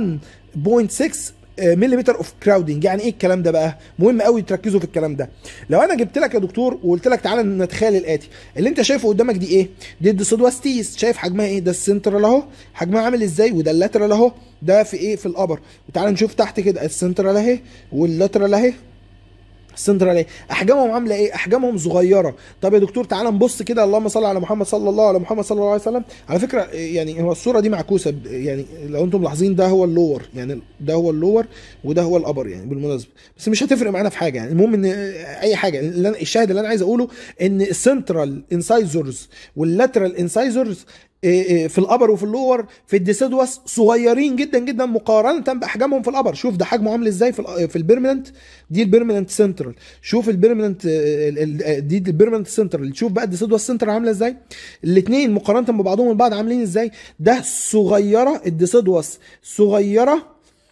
1.6 ملم اوف كراودنج يعني ايه الكلام ده بقى مهم قوي تركزوا في الكلام ده لو انا جبت لك يا دكتور وقلت لك تعالى نتخيل الاتي اللي انت شايفه قدامك دي ايه دي الديسودواستيس شايف حجمها ايه ده السنترال اهو حجمها عامل ازاي وده اللاترال اهو ده في ايه في الابر وتعالى نشوف تحت كده السنترال اهي واللاترال اهي السنترال ايه احجامهم عامله ايه احجامهم صغيره طب يا دكتور تعالى نبص كده اللهم صل على محمد صلى الله على محمد صلى الله عليه وسلم على فكره يعني هو الصوره دي معكوسه يعني لو انتم ملاحظين ده هو اللور يعني ده هو اللور وده هو الابر يعني بالمناسبه بس مش هتفرق معانا في حاجه يعني المهم ان اي حاجه اللي أنا الشاهد اللي انا عايز اقوله ان السنترال انسايزرز واللاترال انسايزرز في الابر وفي اللور في الديسيدوس صغيرين جدا جدا مقارنه باحجامهم في الابر شوف ده حجمه عامل ازاي في في البيرمننت دي البيرمننت سنترال شوف البيرمننت دي البيرمننت سنترال شوف بقى الديسيدوس سنترال عامله ازاي الاثنين مقارنه ببعضهم البعض عاملين ازاي ده صغيره الديسيدوس صغيره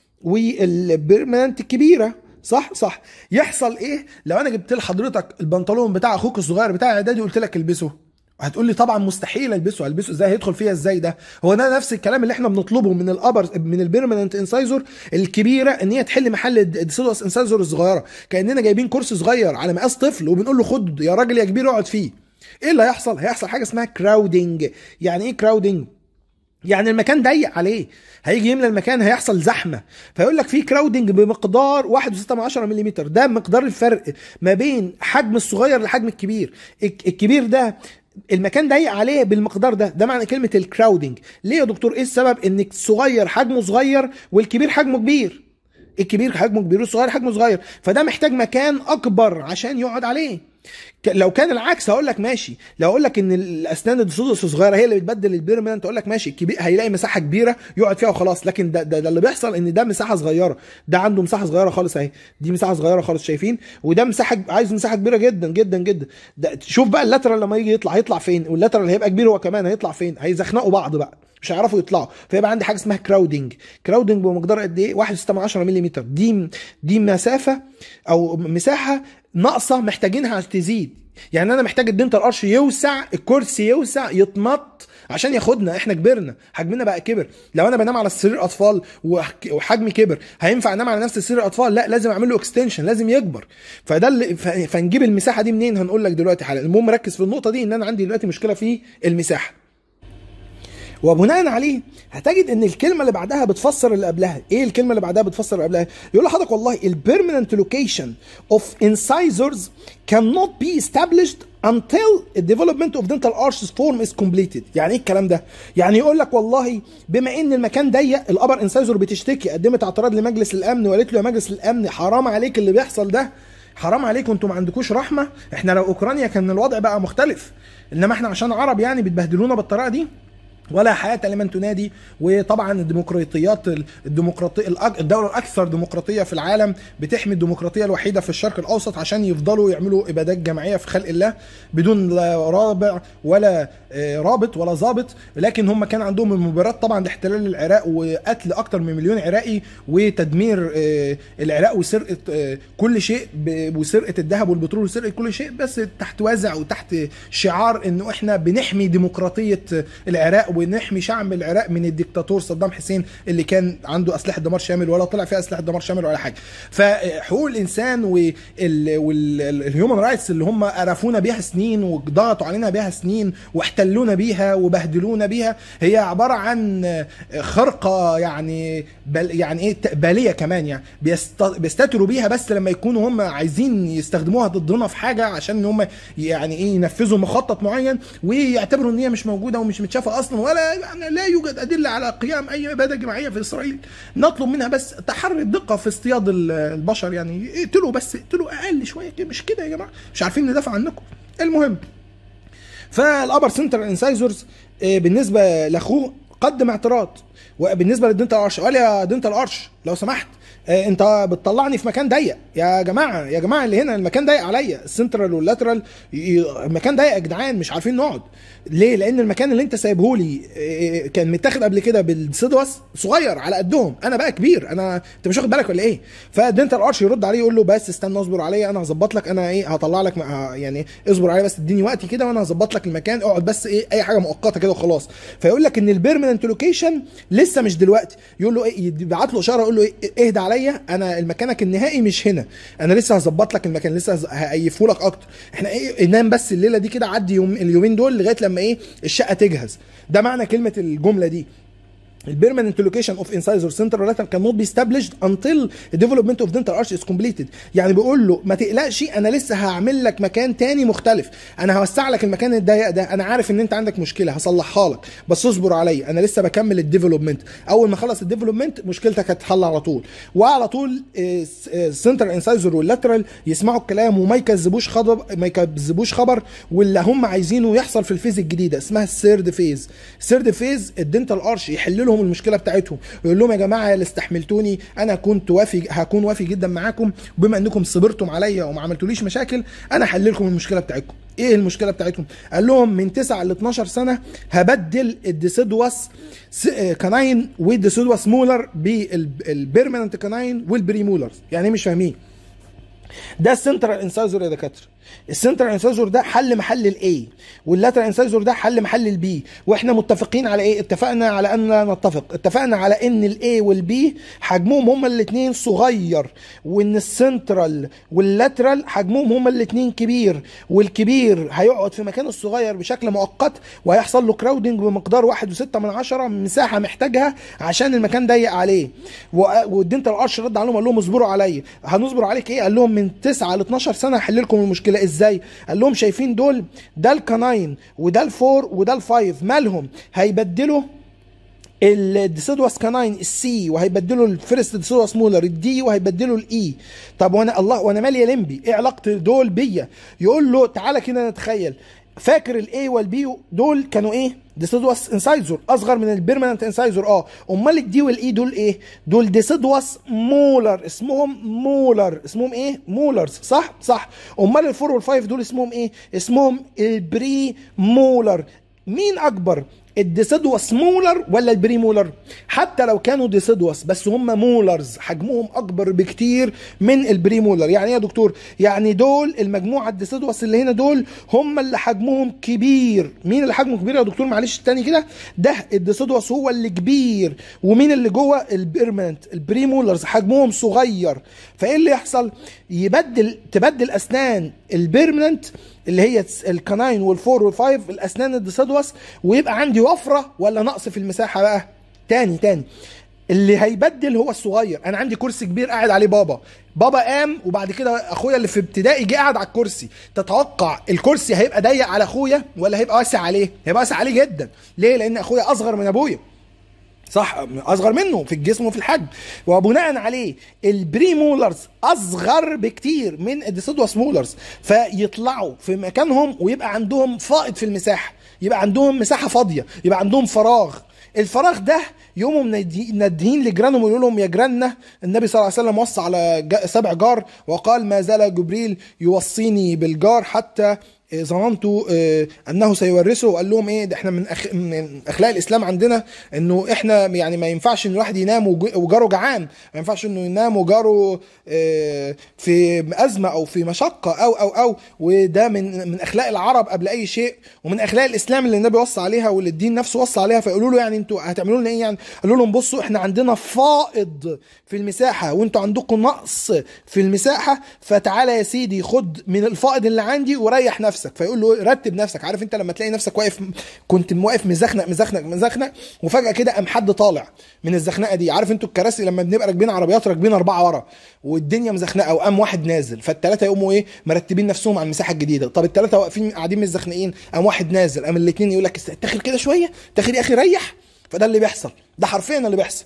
والبيرمننت كبيره صح صح يحصل ايه لو انا جبت لحضرتك البنطلون بتاع اخوك الصغير بتاع اعدادي قلت لك البسه هتقول لي طبعا مستحيل البسه البسه ازاي هيدخل فيها ازاي ده هو ده نفس الكلام اللي احنا بنطلبه من الابر من البيرمننت انسايزر الكبيره ان هي تحل محل الديسيدوس انسايزر الصغيره كاننا جايبين كرسي صغير على مقاس طفل وبنقول له خد يا راجل يا كبير اقعد فيه ايه اللي هيحصل هيحصل حاجه اسمها كراودنج يعني ايه كراودنج يعني المكان ضيق عليه هيجي يملى المكان هيحصل زحمه فيقول لك في كراودنج بمقدار 1.6 ملم ده مقدار الفرق ما بين حجم الصغير لحجم الكبير الكبير ده المكان ضيق عليه بالمقدار ده ده معنى كلمه الكراودنج ليه يا دكتور ايه السبب ان الصغير حجمه صغير والكبير حجمه كبير الكبير حجمه كبير والصغير حجمه صغير فده محتاج مكان اكبر عشان يقعد عليه ك- لو كان العكس هقول لك ماشي لو اقول لك ان الاسنان الدسودس الصغيره هي اللي بتبدل البيرمننت اقول لك ماشي الكبير هيلاقي مساحه كبيره يقعد فيها وخلاص لكن ده, ده, ده اللي بيحصل ان ده مساحه صغيره ده عنده مساحه صغيره خالص اهي دي مساحه صغيره خالص شايفين وده مساحه عايز مساحه كبيره جدا جدا جدا ده شوف بقى اللاترال لما يجي يطلع هيطلع فين واللاترال هيبقى كبير هو كمان هيطلع فين هيزخنقوا بعض بقى مش هيعرفوا يطلعوا فيبقى عندي حاجه اسمها كراودنج كراودنج بمقدار قد ايه 1.6 ملم دي دي مسافه او مساحه ناقصه محتاجينها تزيد يعني انا محتاج الدنتال ارش يوسع الكرسي يوسع يتمط عشان ياخدنا احنا كبرنا حجمنا بقى كبر لو انا بنام على سرير اطفال وح- وحجمي كبر هينفع انام على نفس سرير اطفال لا لازم اعمل له اكستنشن لازم يكبر فده اللي ف- فنجيب المساحه دي منين هنقول لك دلوقتي حالا المهم ركز في النقطه دي ان انا عندي دلوقتي مشكله في المساحه وبناء عليه هتجد ان الكلمه اللي بعدها بتفسر اللي قبلها ايه الكلمه اللي بعدها بتفسر اللي قبلها يقول لحضرتك والله البيرمننت لوكيشن اوف incisors cannot be established until the development of dental arches form is completed يعني ايه الكلام ده يعني يقول لك والله بما ان المكان ضيق الابر انسايزور بتشتكي قدمت اعتراض لمجلس الامن وقالت له يا مجلس الامن حرام عليك اللي بيحصل ده حرام عليكم انتوا ما عندكوش رحمه احنا لو اوكرانيا كان الوضع بقى مختلف انما احنا عشان عرب يعني بتبهدلونا بالطريقه دي ولا حياة لمن تنادي وطبعا الديمقراطيات الديمقراطية الأك- الدولة الأكثر ديمقراطية في العالم بتحمي الديمقراطية الوحيدة في الشرق الأوسط عشان يفضلوا يعملوا إبادات جماعية في خلق الله بدون لا رابع ولا آه، رابط ولا ضابط لكن هم كان عندهم المباريات طبعا لاحتلال العراق وقتل أكتر من مليون عراقي وتدمير آه، العراق وسرقة آه، كل شيء ب- وسرقة الذهب والبترول وسرقة كل شيء بس تحت وازع وتحت شعار انه احنا بنحمي ديمقراطية العراق ونحمي شعب العراق من الدكتاتور صدام حسين اللي كان عنده اسلحه دمار شامل ولا طلع فيها اسلحه دمار شامل ولا حاجه فحقوق الانسان والهيومن رايتس اللي هم قرفونا بيها سنين وضغطوا علينا بيها سنين واحتلونا بيها وبهدلونا بيها هي عباره عن خرقه يعني بل يعني ايه باليه كمان يعني بيست- بيستتروا بيها بس لما يكونوا هم عايزين يستخدموها ضدنا في حاجه عشان هم يعني ايه ينفذوا مخطط معين ويعتبروا ان هي مش موجوده ومش متشافه اصلا ولا يعني لا يوجد ادله على قيام اي اباده جماعيه في اسرائيل نطلب منها بس تحري الدقه في اصطياد ال- البشر يعني اقتلوا بس اقتلوا اقل شويه كده، مش كده يا جماعه مش عارفين ندافع عنكم المهم فالابر سنتر انسايزرز بالنسبه لاخوه قدم اعتراض وبالنسبه للدنتال ارش قال يا دنتال ارش لو سمحت آه، انت بتطلعني في مكان ضيق يا جماعه يا جماعه اللي هنا المكان ضيق عليا السنترال واللاترال ي- المكان ضيق يا جدعان مش عارفين نقعد ليه لان المكان اللي انت سايبه لي آه، كان متاخد قبل كده بالسدوس صغير على قدهم انا بقى كبير انا انت مش واخد بالك ولا ايه فالدنتال ارش يرد عليه يقول له بس استنى اصبر عليا انا هظبط لك انا ايه هطلع لك ه- يعني اصبر عليا بس اديني وقتي كده وانا هظبط لك المكان اقعد بس ايه اي حاجه مؤقته كده وخلاص فيقول لك ان البيرمننت لوكيشن لسه مش دلوقتي يقول له ايه يبعت له اشاره يقول له ايه اهدى عليا انا مكانك النهائي مش هنا انا لسه هظبط لك المكان لسه هز- هقيفه لك اكتر احنا ايه نام بس الليله دي كده عدي يوم اليومين دول لغايه لما ايه الشقه تجهز ده معنى كلمه الجمله دي البيرمننت لوكيشن اوف انسايزر سنتر لاتر كان نوت بي established until the development of dental arch is completed يعني بيقول له ما تقلقش انا لسه هعمل لك مكان تاني مختلف انا هوسع لك المكان الضيق ده انا عارف ان انت عندك مشكله هصلحها لك بس اصبر عليا انا لسه بكمل الديفلوبمنت اول ما اخلص الديفلوبمنت مشكلتك هتتحل على طول وعلى طول السنتر انسايزر واللاترال يسمعوا الكلام وما يكذبوش خبر ما يكذبوش خبر واللي هم عايزينه يحصل في الفيز الجديده اسمها الثيرد فيز الثيرد فيز الدنتال ارش يحل لهم المشكله بتاعتهم ويقول لهم يا جماعه اللي استحملتوني انا كنت وافي هكون وافي جدا معاكم وبما انكم صبرتم عليا وما عملتوليش مشاكل انا هحل لكم المشكله بتاعتكم ايه المشكله بتاعتهم قال لهم من 9 ل 12 سنه هبدل الديسيدوس س- آه، كناين والديسيدوس مولر بالبيرمننت كناين والبريمولرز يعني إيه مش فاهمين ده السنترال انسايزور يا دكاتره السنترال انسايزور ده حل محل الاي واللاترال انسايزور ده حل محل البي واحنا متفقين على ايه اتفقنا على ان لا نتفق اتفقنا على ان الاي والبي حجمهم هما الاثنين صغير وان السنترال واللاترال حجمهم هما الاثنين كبير والكبير هيقعد في مكانه الصغير بشكل مؤقت وهيحصل له كراودنج بمقدار واحد وستة من عشرة مساحة محتاجها عشان المكان ضيق عليه و- والدنتال ارش رد عليهم قال لهم اصبروا عليا هنصبر عليك ايه قال لهم من 9 ل 12 سنه هحل لكم المشكله ازاي قال لهم شايفين دول ده الكناين وده الفور وده الفايف مالهم هيبدلوا الديسيدوس كاناين السي وهيبدلوا الفيرست ديسيدوس مولر الدي وهيبدلوا الاي طب وانا الله وانا مالي يا لمبي ايه علاقه دول بيا يقول له تعالى كده نتخيل فاكر الاي والبي دول كانوا ايه ديسيدوس انسايزور اصغر من البيرمننت انسايزور اه امال الدي والاي دول ايه دول ديسيدوس مولر اسمهم مولر اسمهم ايه مولرز صح صح امال الفور والفايف دول اسمهم ايه اسمهم البري مولر مين اكبر الديسيدوس مولر ولا البري مولر حتى لو كانوا ديسيدوس بس هم مولرز حجمهم اكبر بكتير من البري مولر يعني ايه يا دكتور يعني دول المجموعه الديسيدوس اللي هنا دول هم اللي حجمهم كبير مين اللي حجمه كبير يا دكتور معلش تاني كده ده الديسيدوس هو اللي كبير ومين اللي جوه البيرمننت البري مولرز حجمهم صغير فايه اللي يحصل يبدل تبدل اسنان البيرمننت اللي هي الكناين والفور والفايف الاسنان الديسيدوس ويبقى عندي وفره ولا نقص في المساحه بقى تاني تاني اللي هيبدل هو الصغير انا عندي كرسي كبير قاعد عليه بابا بابا قام وبعد كده اخويا اللي في ابتدائي جه قاعد على الكرسي تتوقع الكرسي هيبقى ضيق على اخويا ولا هيبقى واسع عليه هيبقى واسع عليه جدا ليه لان اخويا اصغر من ابويا صح اصغر منه في الجسم وفي الحجم وبناء عليه البري مولرز اصغر بكتير من الديسيدوس مولرز فيطلعوا في مكانهم ويبقى عندهم فائض في المساحه يبقى عندهم مساحه فاضيه يبقى عندهم فراغ الفراغ ده يقوموا منادين لجيرانهم ويقولوا لهم يا جيراننا النبي صلى الله عليه وسلم وصى على سبع جار وقال ما زال جبريل يوصيني بالجار حتى ظننت انه سيورثه وقال لهم ايه ده احنا من, أخ... من اخلاق الاسلام عندنا انه احنا يعني ما ينفعش ان الواحد ينام وجاره جعان ما ينفعش انه ينام وجاره في ازمه او في مشقه او او او وده من من اخلاق العرب قبل اي شيء ومن اخلاق الاسلام اللي النبي وصى عليها واللي الدين نفسه وصى عليها فيقولوا له يعني انتوا هتعملوا لنا ايه يعني قالوا لهم بصوا احنا عندنا فائض في المساحه وانتوا عندكم نقص في المساحه فتعالى يا سيدي خد من الفائض اللي عندي وريح نفسك نفسك فيقول له رتب نفسك عارف انت لما تلاقي نفسك واقف كنت واقف مزخنق مزخنق مزخنق وفجاه كده قام حد طالع من الزخنقه دي عارف انتوا الكراسي لما بنبقى راكبين عربيات راكبين اربعه ورا والدنيا مزخنقه وقام واحد نازل فالثلاثه يقوموا ايه مرتبين نفسهم على المساحه الجديده طب الثلاثه واقفين قاعدين مزخنقين قام واحد نازل قام الاثنين يقول لك اتاخر كده شويه اتاخر يا اخي ريح فده اللي بيحصل ده حرفيا اللي بيحصل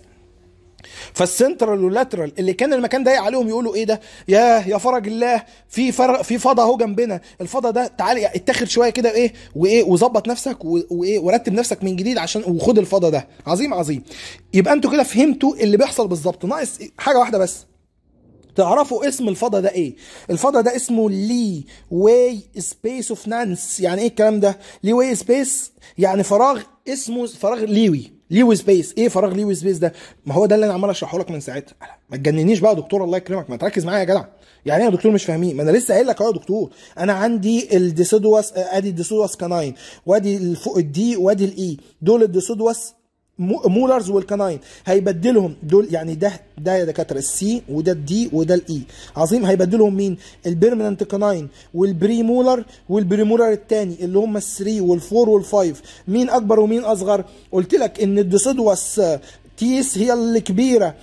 فالسنترال واللاترال اللي كان المكان ضيق عليهم يقولوا ايه ده يا يا فرج الله في فرق في فضا اهو جنبنا الفضا ده تعالى اتاخد شويه كده ايه وايه وظبط نفسك وايه ورتب نفسك من جديد عشان وخد الفضا ده عظيم عظيم يبقى انتوا كده فهمتوا اللي بيحصل بالظبط ناقص حاجه واحده بس تعرفوا اسم الفضا ده ايه الفضا ده اسمه لي واي سبيس اوف نانس يعني ايه الكلام ده لي واي سبيس يعني فراغ اسمه فراغ ليوي ليوي سبيس ايه فراغ ليوي سبيس ده ما هو ده اللي انا عمال اشرحه لك من ساعتها ما تجننيش بقى يا دكتور الله يكرمك ما تركز معايا يا جدع يعني ايه يا دكتور مش فاهمين ما انا لسه قايل لك اهو يا دكتور انا عندي الديسيدوس ادي الديسيدوس كاناين وادي فوق الدي وادي الاي دول الديسيدوس مولرز والكناين هيبدلهم دول يعني ده ده يا دكاتره السي وده الدي وده الاي عظيم هيبدلهم مين البيرمننت كناين والبري مولر والبري مولر الثاني اللي هم ال3 وال4 وال5 مين اكبر ومين اصغر قلت لك ان الديسيدوس تيس هي اللي كبيره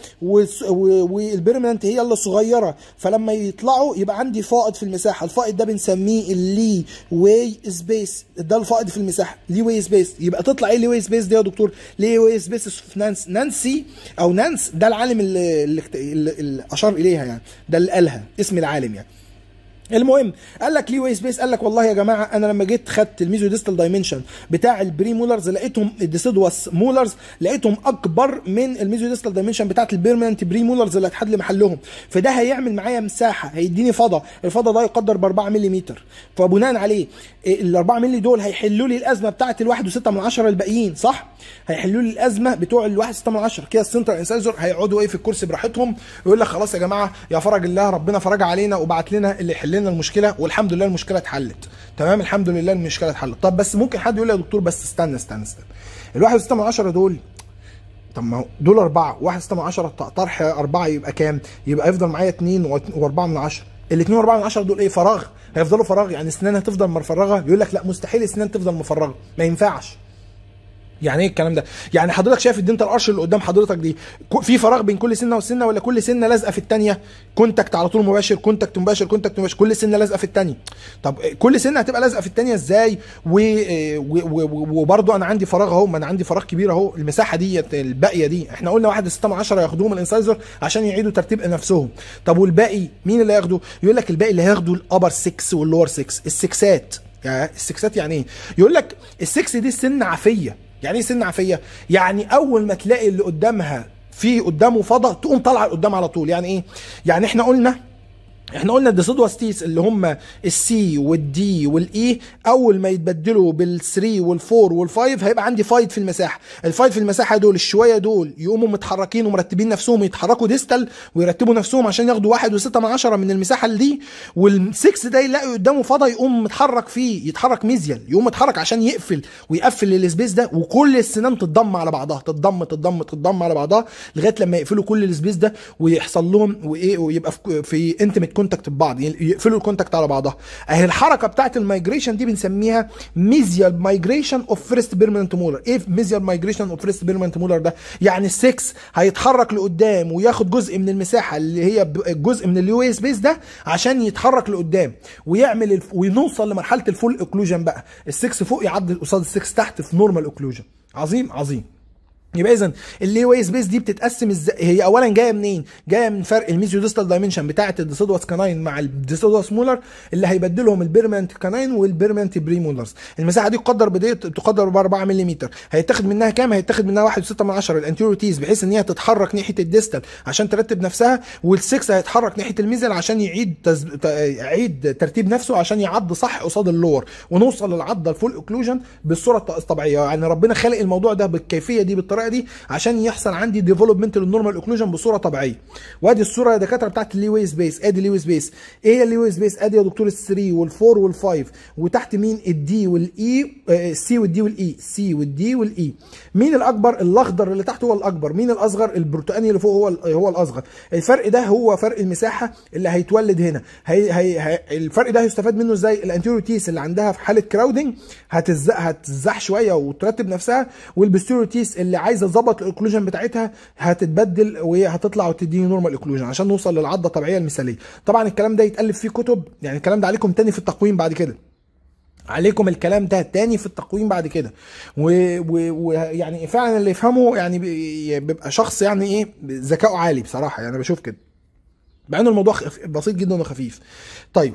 والبيرمننت هي اللي صغيره فلما يطلعوا يبقى عندي فائض في المساحه الفائض ده بنسميه اللي واي سبيس ده الفائض في المساحه لي واي سبيس يبقى تطلع ايه لي واي سبيس دي يا دكتور لي واي سبيس في نانس نانسي او نانس ده العالم اللي, اللي, اللي اشار اليها يعني ده اللي قالها اسم العالم يعني المهم قال لك ليه واي سبيس قال لك والله يا جماعه انا لما جيت خدت الميزو ديستال دايمنشن بتاع البري مولرز لقيتهم الديسيدوس مولرز لقيتهم اكبر من الميزو ديستال دايمنشن بتاعت البيرمننت بري مولرز اللي هتحدد محلهم فده هيعمل معايا مساحه هيديني فضا الفضا ده يقدر ب 4 ملم فبناء عليه ال 4 مللي دول هيحلوا لي الازمه بتاعت ال 1.6 من 10 الباقيين صح هيحلوا لي الازمه بتوع ال 1.6 من 10 كده السنتر انسايزر هيقعدوا ايه في الكرسي براحتهم ويقول لك خلاص يا جماعه يا فرج الله ربنا فرج علينا وبعت لنا اللي يحل لنا المشكله والحمد لله المشكله اتحلت تمام الحمد لله المشكله اتحلت طب بس ممكن حد يقول لي يا دكتور بس استنى استنى استنى الواحد وستة من عشرة دول طب ما هو دول أربعة واحد ستة من عشرة طرح أربعة يبقى كام؟ يبقى يفضل معايا اتنين وأربعة من عشرة الاتنين وأربعة من عشرة دول إيه فراغ هيفضلوا فراغ يعني أسنان هتفضل مفرغة يقول لك لا مستحيل أسنان تفضل مفرغة ما ينفعش يعني ايه الكلام ده؟ يعني حضرتك شايف الدنتال ارش اللي قدام حضرتك دي ك- في فراغ بين كل سنه والسنه ولا كل سنه لازقه في الثانيه؟ كونتاكت على طول مباشر كونتاكت مباشر كونتاكت مباشر كل سنه لازقه في الثانيه. طب كل سنه هتبقى لازقه في الثانيه ازاي؟ و- و- و- وبرضه انا عندي فراغ اهو ما انا عندي فراغ كبير اهو المساحه دي الباقيه دي احنا قلنا واحد 6 من 10 ياخدوهم الانسايزر عشان يعيدوا ترتيب نفسهم. طب والباقي مين اللي هياخده؟ يقول لك الباقي اللي هياخدوا الابر 6 واللور 6 السكسات يعني السكسات يعني ايه؟ يقول لك السكس دي سن عافيه يعني ايه سن عافيه؟ يعني اول ما تلاقي اللي قدامها في قدامه فضا تقوم طالعه لقدام على طول يعني ايه؟ يعني احنا قلنا احنا قلنا الديسودواستيس اللي هم السي والدي والاي اول ما يتبدلوا بال3 وال4 وال5 هيبقى عندي فايد في المساحه الفايد في المساحه دول الشويه دول يقوموا متحركين ومرتبين نفسهم يتحركوا ديستال ويرتبوا نفسهم عشان ياخدوا واحد وستة من عشرة من المساحه اللي دي وال6 ده يلاقي قدامه فضا يقوم متحرك فيه يتحرك ميزيال يقوم متحرك عشان يقفل ويقفل السبيس ده وكل السنان تتضم على بعضها تتضم تتضم تتضم على بعضها لغايه لما يقفلوا كل السبيس ده ويحصل لهم وايه ويبقى في, في انتمت كونتاكت ببعض يعني يقفلوا الكونتاكت على بعضها اهي الحركه بتاعت المايجريشن دي بنسميها ميزيال مايجريشن اوف فيرست بيرمننت مولر ايه ميزيال مايجريشن اوف فيرست بيرمننت مولر ده يعني السكس هيتحرك لقدام وياخد جزء من المساحه اللي هي ب- جزء من اليو اي سبيس ده عشان يتحرك لقدام ويعمل الف... ونوصل لمرحله الفول اوكلوجن بقى السكس فوق يعدي قصاد السكس تحت في نورمال اوكلوجن عظيم عظيم يبقى اذا اللي واي سبيس دي بتتقسم ازاي هي اولا جايه منين جايه من فرق الميزيو ديستال دايمنشن بتاعه الديسودواس كاناين مع الديسودواس مولر اللي هيبدلهم البيرمنت كاناين والبيرمنت بري مولرز المساحه دي تقدر بدايه تقدر ب 4 ملم هيتاخد منها كام هيتاخد منها 1.6 من 10 الانتيريور تيز بحيث ان هي تتحرك ناحيه الديستال عشان ترتب نفسها وال6 هيتحرك ناحيه الميزل عشان يعيد تز... ت- يعيد ترتيب نفسه عشان يعض صح قصاد اللور ونوصل للعضه الفول اوكلوجن بالصوره الطبيعيه يعني ربنا خلق الموضوع ده بالكيفيه دي بالطريقه دي عشان يحصل عندي ديفلوبمنت للنورمال اوكلوجن بصوره طبيعيه وادي الصوره يا دكاتره بتاعت اللي واي سبيس ادي اللي واي سبيس ايه هي اللي واي سبيس ادي يا دكتور ال3 وال4 وال5 وتحت مين الدي والاي السي والدي والاي سي والدي والاي مين الاكبر الاخضر اللي تحت هو الاكبر مين الاصغر البرتقاني اللي فوق هو ال- هو الاصغر الفرق ده هو فرق المساحه اللي هيتولد هنا هي هي هي الفرق ده هيستفاد منه ازاي الانتيريور تيس اللي عندها في حاله كراودنج هتزق هتزح شويه وترتب نفسها والبستيريور تيس اللي عايزه تظبط الاوكلوجن بتاعتها هتتبدل وهتطلع وتديني نورمال اوكلوجن عشان نوصل للعضه الطبيعيه المثاليه طبعا الكلام ده يتالف فيه كتب يعني الكلام ده عليكم تاني في التقويم بعد كده عليكم الكلام ده تاني في التقويم بعد كده ويعني و... و... يعني فعلا اللي يفهمه يعني بي- بيبقى شخص يعني ايه ذكائه عالي بصراحه يعني أنا بشوف كده مع ان الموضوع خف... بسيط جدا وخفيف طيب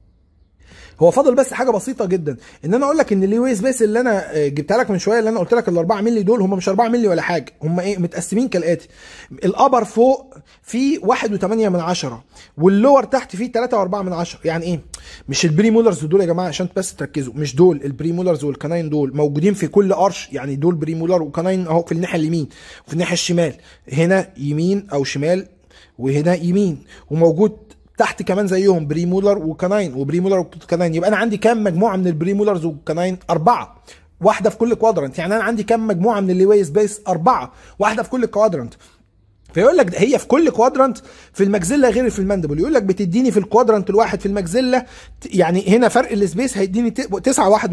هو فاضل بس حاجه بسيطه جدا ان انا اقول لك ان اللي ويز بيس اللي انا آه، جبتها لك من شويه اللي انا قلت لك ال 4 مللي دول هم مش 4 مللي ولا حاجه هم ايه متقسمين كالاتي الابر فوق فيه 1.8 من عشرة واللور تحت فيه 3.4 من عشرة يعني ايه مش البري مولرز دول يا جماعه عشان بس تركزوا مش دول البري مولرز والكناين دول موجودين في كل قرش يعني دول بري مولر وكناين اهو في الناحيه اليمين وفي الناحيه الشمال هنا يمين او شمال وهنا يمين وموجود تحت كمان زيهم بريمولر وكناين وبريمولر وكناين يبقى انا عندي كام مجموعه من البريمولرز والكناين اربعه واحده في كل كوادرنت يعني انا عندي كام مجموعه من اللي سبيس اربعه واحده في كل كوادرنت فيقول لك ده هي في كل كوادرنت في المجزله غير في الماندبل يقول لك بتديني في الكوادرنت الواحد في المجزله ت- يعني هنا فرق السبيس هيديني 9 1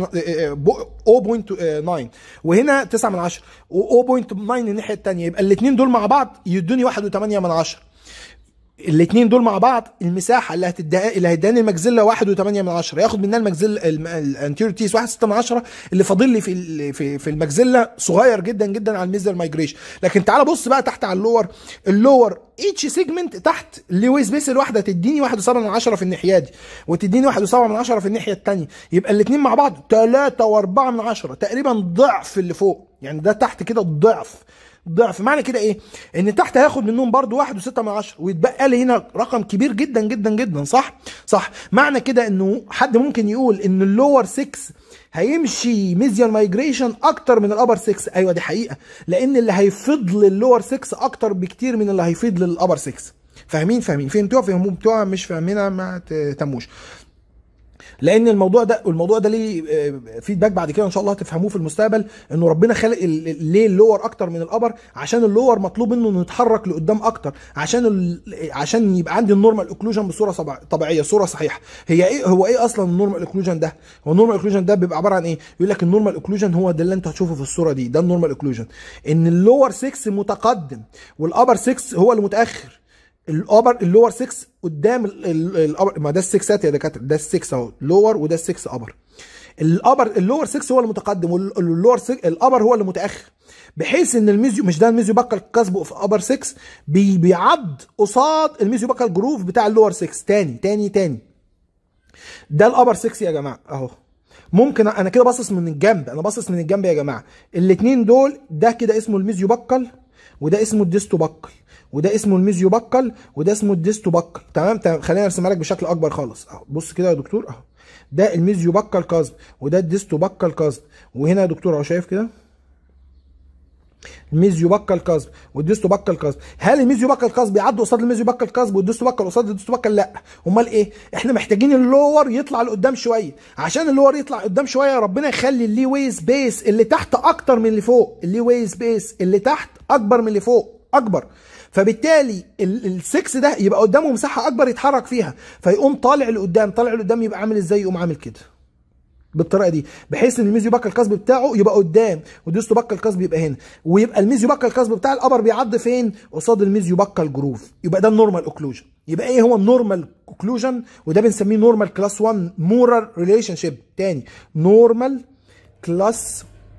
0.9 وهنا 9 من 10 و0.9 الناحيه الثانيه يبقى الاثنين دول مع بعض يدوني 1.8 من 10 الاثنين دول مع بعض المساحه اللي هتديها اللي هيداني المجزله 1.8 من 10 ياخد منها المجزله الانتيريور تيس 1.6 من 10 اللي فاضل لي في ال- في في المجزله صغير جدا جدا على الميزل مايجريشن لكن تعال بص بقى تحت على اللور اللور ايتش سيجمنت تحت لويس بيس الواحده تديني 1.7 من 10 في الناحيه دي وتديني 1.7 من 10 في الناحيه الثانيه يبقى الاثنين مع بعض 3 و4 من 10 تقريبا ضعف اللي فوق يعني ده تحت كده ضعف ضعف معنى كده ايه ان تحت هاخد منهم برضو واحد وستة من عشرة ويتبقى لي هنا رقم كبير جدا جدا جدا صح صح معنى كده انه حد ممكن يقول ان اللور 6 هيمشي ميزيال مايجريشن اكتر من الابر 6 ايوه دي حقيقه لان اللي هيفيض للور 6 اكتر بكتير من اللي هيفيض للابر 6 فاهمين فاهمين فهمتوها فهمتوها مش فاهمينها ما تهتموش لان الموضوع ده الموضوع ده ليه آه، فيدباك بعد كده ان شاء الله هتفهموه في المستقبل انه ربنا خلق ال- ال- ليه اللور اكتر من الابر عشان اللور مطلوب منه انه يتحرك لقدام اكتر عشان ال... عشان يبقى عندي النورمال اوكلوجن بصوره صبع- طبيعيه صوره صحيحه هي ايه هو ايه اصلا النورمال اوكلوجن ده هو النورمال اوكلوجن ده بيبقى عباره عن ايه يقول لك النورمال اوكلوجن هو ده اللي انت هتشوفه في الصوره دي ده النورمال اوكلوجن ان اللور 6 متقدم والابر 6 هو اللي متاخر الابر اللور 6 قدام ال- ال- الابر ما ده السكسات يا دكاتره ده السكس اهو لور وده السكس ابر الابر اللور 6 هو اللي متقدم واللور 6 الابر هو اللي متاخر بحيث ان الميزيو مش ده الميزيو بكال كسبه في ابر 6 بي بيعض قصاد الميزيو بكال جروف بتاع اللور 6 تاني تاني تاني ده الابر 6 يا جماعه اهو ممكن انا كده باصص من الجنب انا باصص من الجنب يا جماعه الاثنين دول ده كده اسمه الميزيو بكال وده اسمه الديستو بكال وده اسمه الميزيو بكال وده اسمه الديستو بكال تمام تمام خلينا ارسمها لك بشكل اكبر خالص اهو بص كده يا دكتور اهو ده الميزيو بكال كاظم وده الديستو بكال كاظم وهنا يا دكتور اهو شايف كده الميزيو بكال كاسب والديستو بكال كاسب هل الميزيو بكال كاسب بيعدوا قصاد الميزيو بكال كاسب والديستو بكال قصاد الديستو بكال لا امال ايه احنا محتاجين اللور يطلع لقدام شويه عشان اللور يطلع قدام شويه ربنا يخلي اللي واي سبيس اللي تحت اكتر من اللي فوق اللي واي سبيس اللي تحت اكبر من اللي فوق اكبر فبالتالي السكس ده يبقى قدامه مساحه اكبر يتحرك فيها فيقوم طالع لقدام طالع لقدام يبقى عامل ازاي يقوم عامل كده بالطريقه دي بحيث ان الميزيو باكا الكسب بتاعه يبقى قدام والديستو باكا الكسب يبقى هنا ويبقى الميزيو باكا الكسب بتاع الابر بيعض فين قصاد الميزيو باكا الجروف يبقى ده النورمال اوكلوجن يبقى ايه هو النورمال اوكلوجن وده بنسميه نورمال كلاس 1 مورال ريليشن شيب تاني نورمال كلاس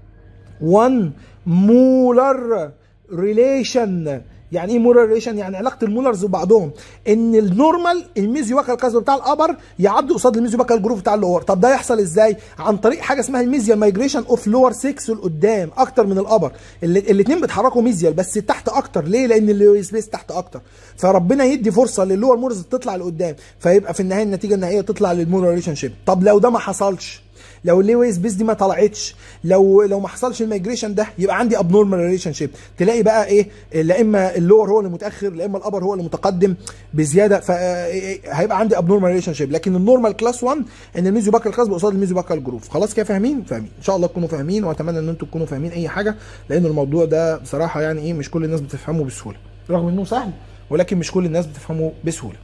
1 مولر ريليشن يعني ايه مولر ريليشن يعني علاقه المولرز ببعضهم ان النورمال الميزيو باكال كاسب بتاع الابر يعدي قصاد الميزيو باكال جروف بتاع اللور طب ده يحصل ازاي عن طريق حاجه اسمها الميزيال مايجريشن اوف لور 6 لقدام اكتر من الابر الاثنين بيتحركوا ميزيال بس تحت اكتر ليه لان اللور سبيس تحت اكتر فربنا يدي فرصه للور مولرز تطلع لقدام فيبقى في النهايه النتيجه النهائيه تطلع للمولر ريليشن شيب طب لو ده ما حصلش لو اللي سبيس دي ما طلعتش لو لو ما حصلش الميجريشن ده يبقى عندي ابنورمال ريليشن شيب تلاقي بقى ايه لا اما اللور هو اللي متاخر لا اما الابر هو اللي متقدم بزياده فهيبقى عندي ابنورمال ريليشن شيب لكن النورمال كلاس 1 ان الميزو باكال كلاس قصاد الميزو باكال جروف خلاص كده فاهمين فاهمين ان شاء الله تكونوا فاهمين واتمنى ان انتم تكونوا فاهمين اي حاجه لان الموضوع ده بصراحه يعني ايه مش كل الناس بتفهمه بسهوله رغم انه سهل ولكن مش كل الناس بتفهمه بسهوله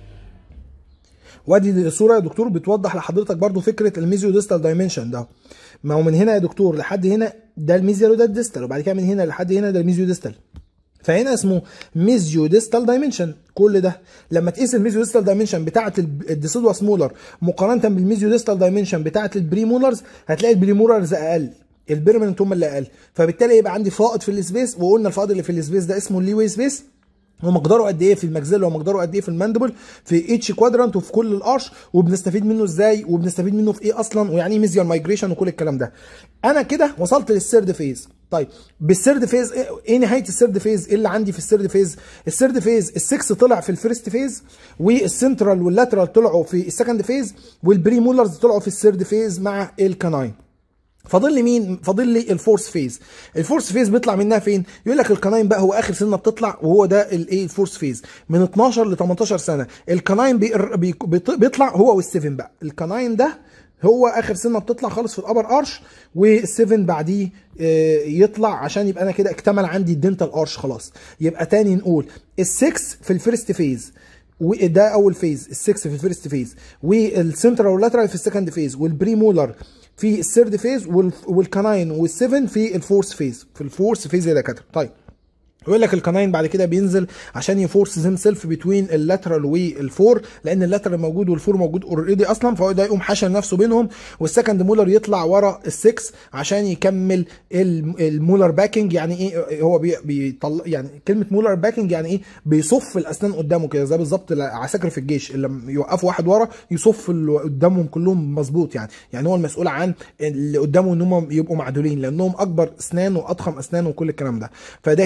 وادي الصوره يا دكتور بتوضح لحضرتك برضو فكره الميزيو ديستال دايمنشن ده ما هو من هنا يا دكتور لحد هنا ده الميزيال وده الديستال وبعد كده من هنا لحد هنا ده الميزيو ديستال فهنا اسمه ميزيو ديستال دايمنشن كل ده لما تقيس الميزيو ديستال دايمنشن بتاعه الديسيدوس مولر مقارنه بالميزيو ديستال دايمنشن بتاعه البريمولرز هتلاقي البريمولرز اقل البيرمننت هم اللي اقل فبالتالي يبقى عندي فائض في السبيس وقلنا الفائض اللي في السبيس ده اسمه الليوي سبيس ومقداره قد ايه في المجزله ومقداره قد ايه في الماندبل في اتش كوادرانت وفي كل القرش وبنستفيد منه ازاي وبنستفيد منه في ايه اصلا ويعني ايه ميزيال مايجريشن وكل الكلام ده انا كده وصلت للسيرد فيز طيب بالسيرد فيز ايه, إيه نهايه السيرد فيز ايه اللي عندي في السيرد فيز السيرد فيز السكس طلع في الفيرست فيز والسنترال واللاترال طلعوا في السكند فيز والبري مولرز طلعوا في السيرد فيز مع الكناين فاضل لي مين فاضل لي الفورس فيز الفورس فيز بيطلع منها فين يقول لك الكناين بقى هو اخر سنه بتطلع وهو ده الايه الفورس فيز من 12 ل 18 سنه الكناين بي بيطلع هو والسيفن بقى الكناين ده هو اخر سنه بتطلع خالص في الابر ارش والسيفن بعديه يطلع عشان يبقى انا كده اكتمل عندي الدنتال ارش خلاص يبقى تاني نقول السكس في الفيرست فيز وده اول فيز السكس في الفيرست فيز والسنترال واللاترال في السكند فيز والبري مولر في الثيرد فيز والكناين والسيفن في الفورس فيز في الفورس فيز يا دكاتره طيب يقول لك الكناين بعد كده بينزل عشان يفورس زيم سيلف بتوين اللاترال والفور لان اللاترال موجود والفور موجود اوريدي اصلا فهو ده يقوم حشر نفسه بينهم والسكند مولر يطلع ورا السكس عشان يكمل المولر باكينج يعني ايه هو بيطلع يعني كلمه مولر باكينج يعني ايه بيصف الاسنان قدامه كده زي بالظبط عساكر في الجيش اللي لما يوقفوا واحد ورا يصف اللي قدامهم كلهم مظبوط يعني يعني هو المسؤول عن اللي قدامه ان هم يبقوا معدولين لانهم اكبر اسنان واضخم اسنان وكل الكلام ده فده هي الفورس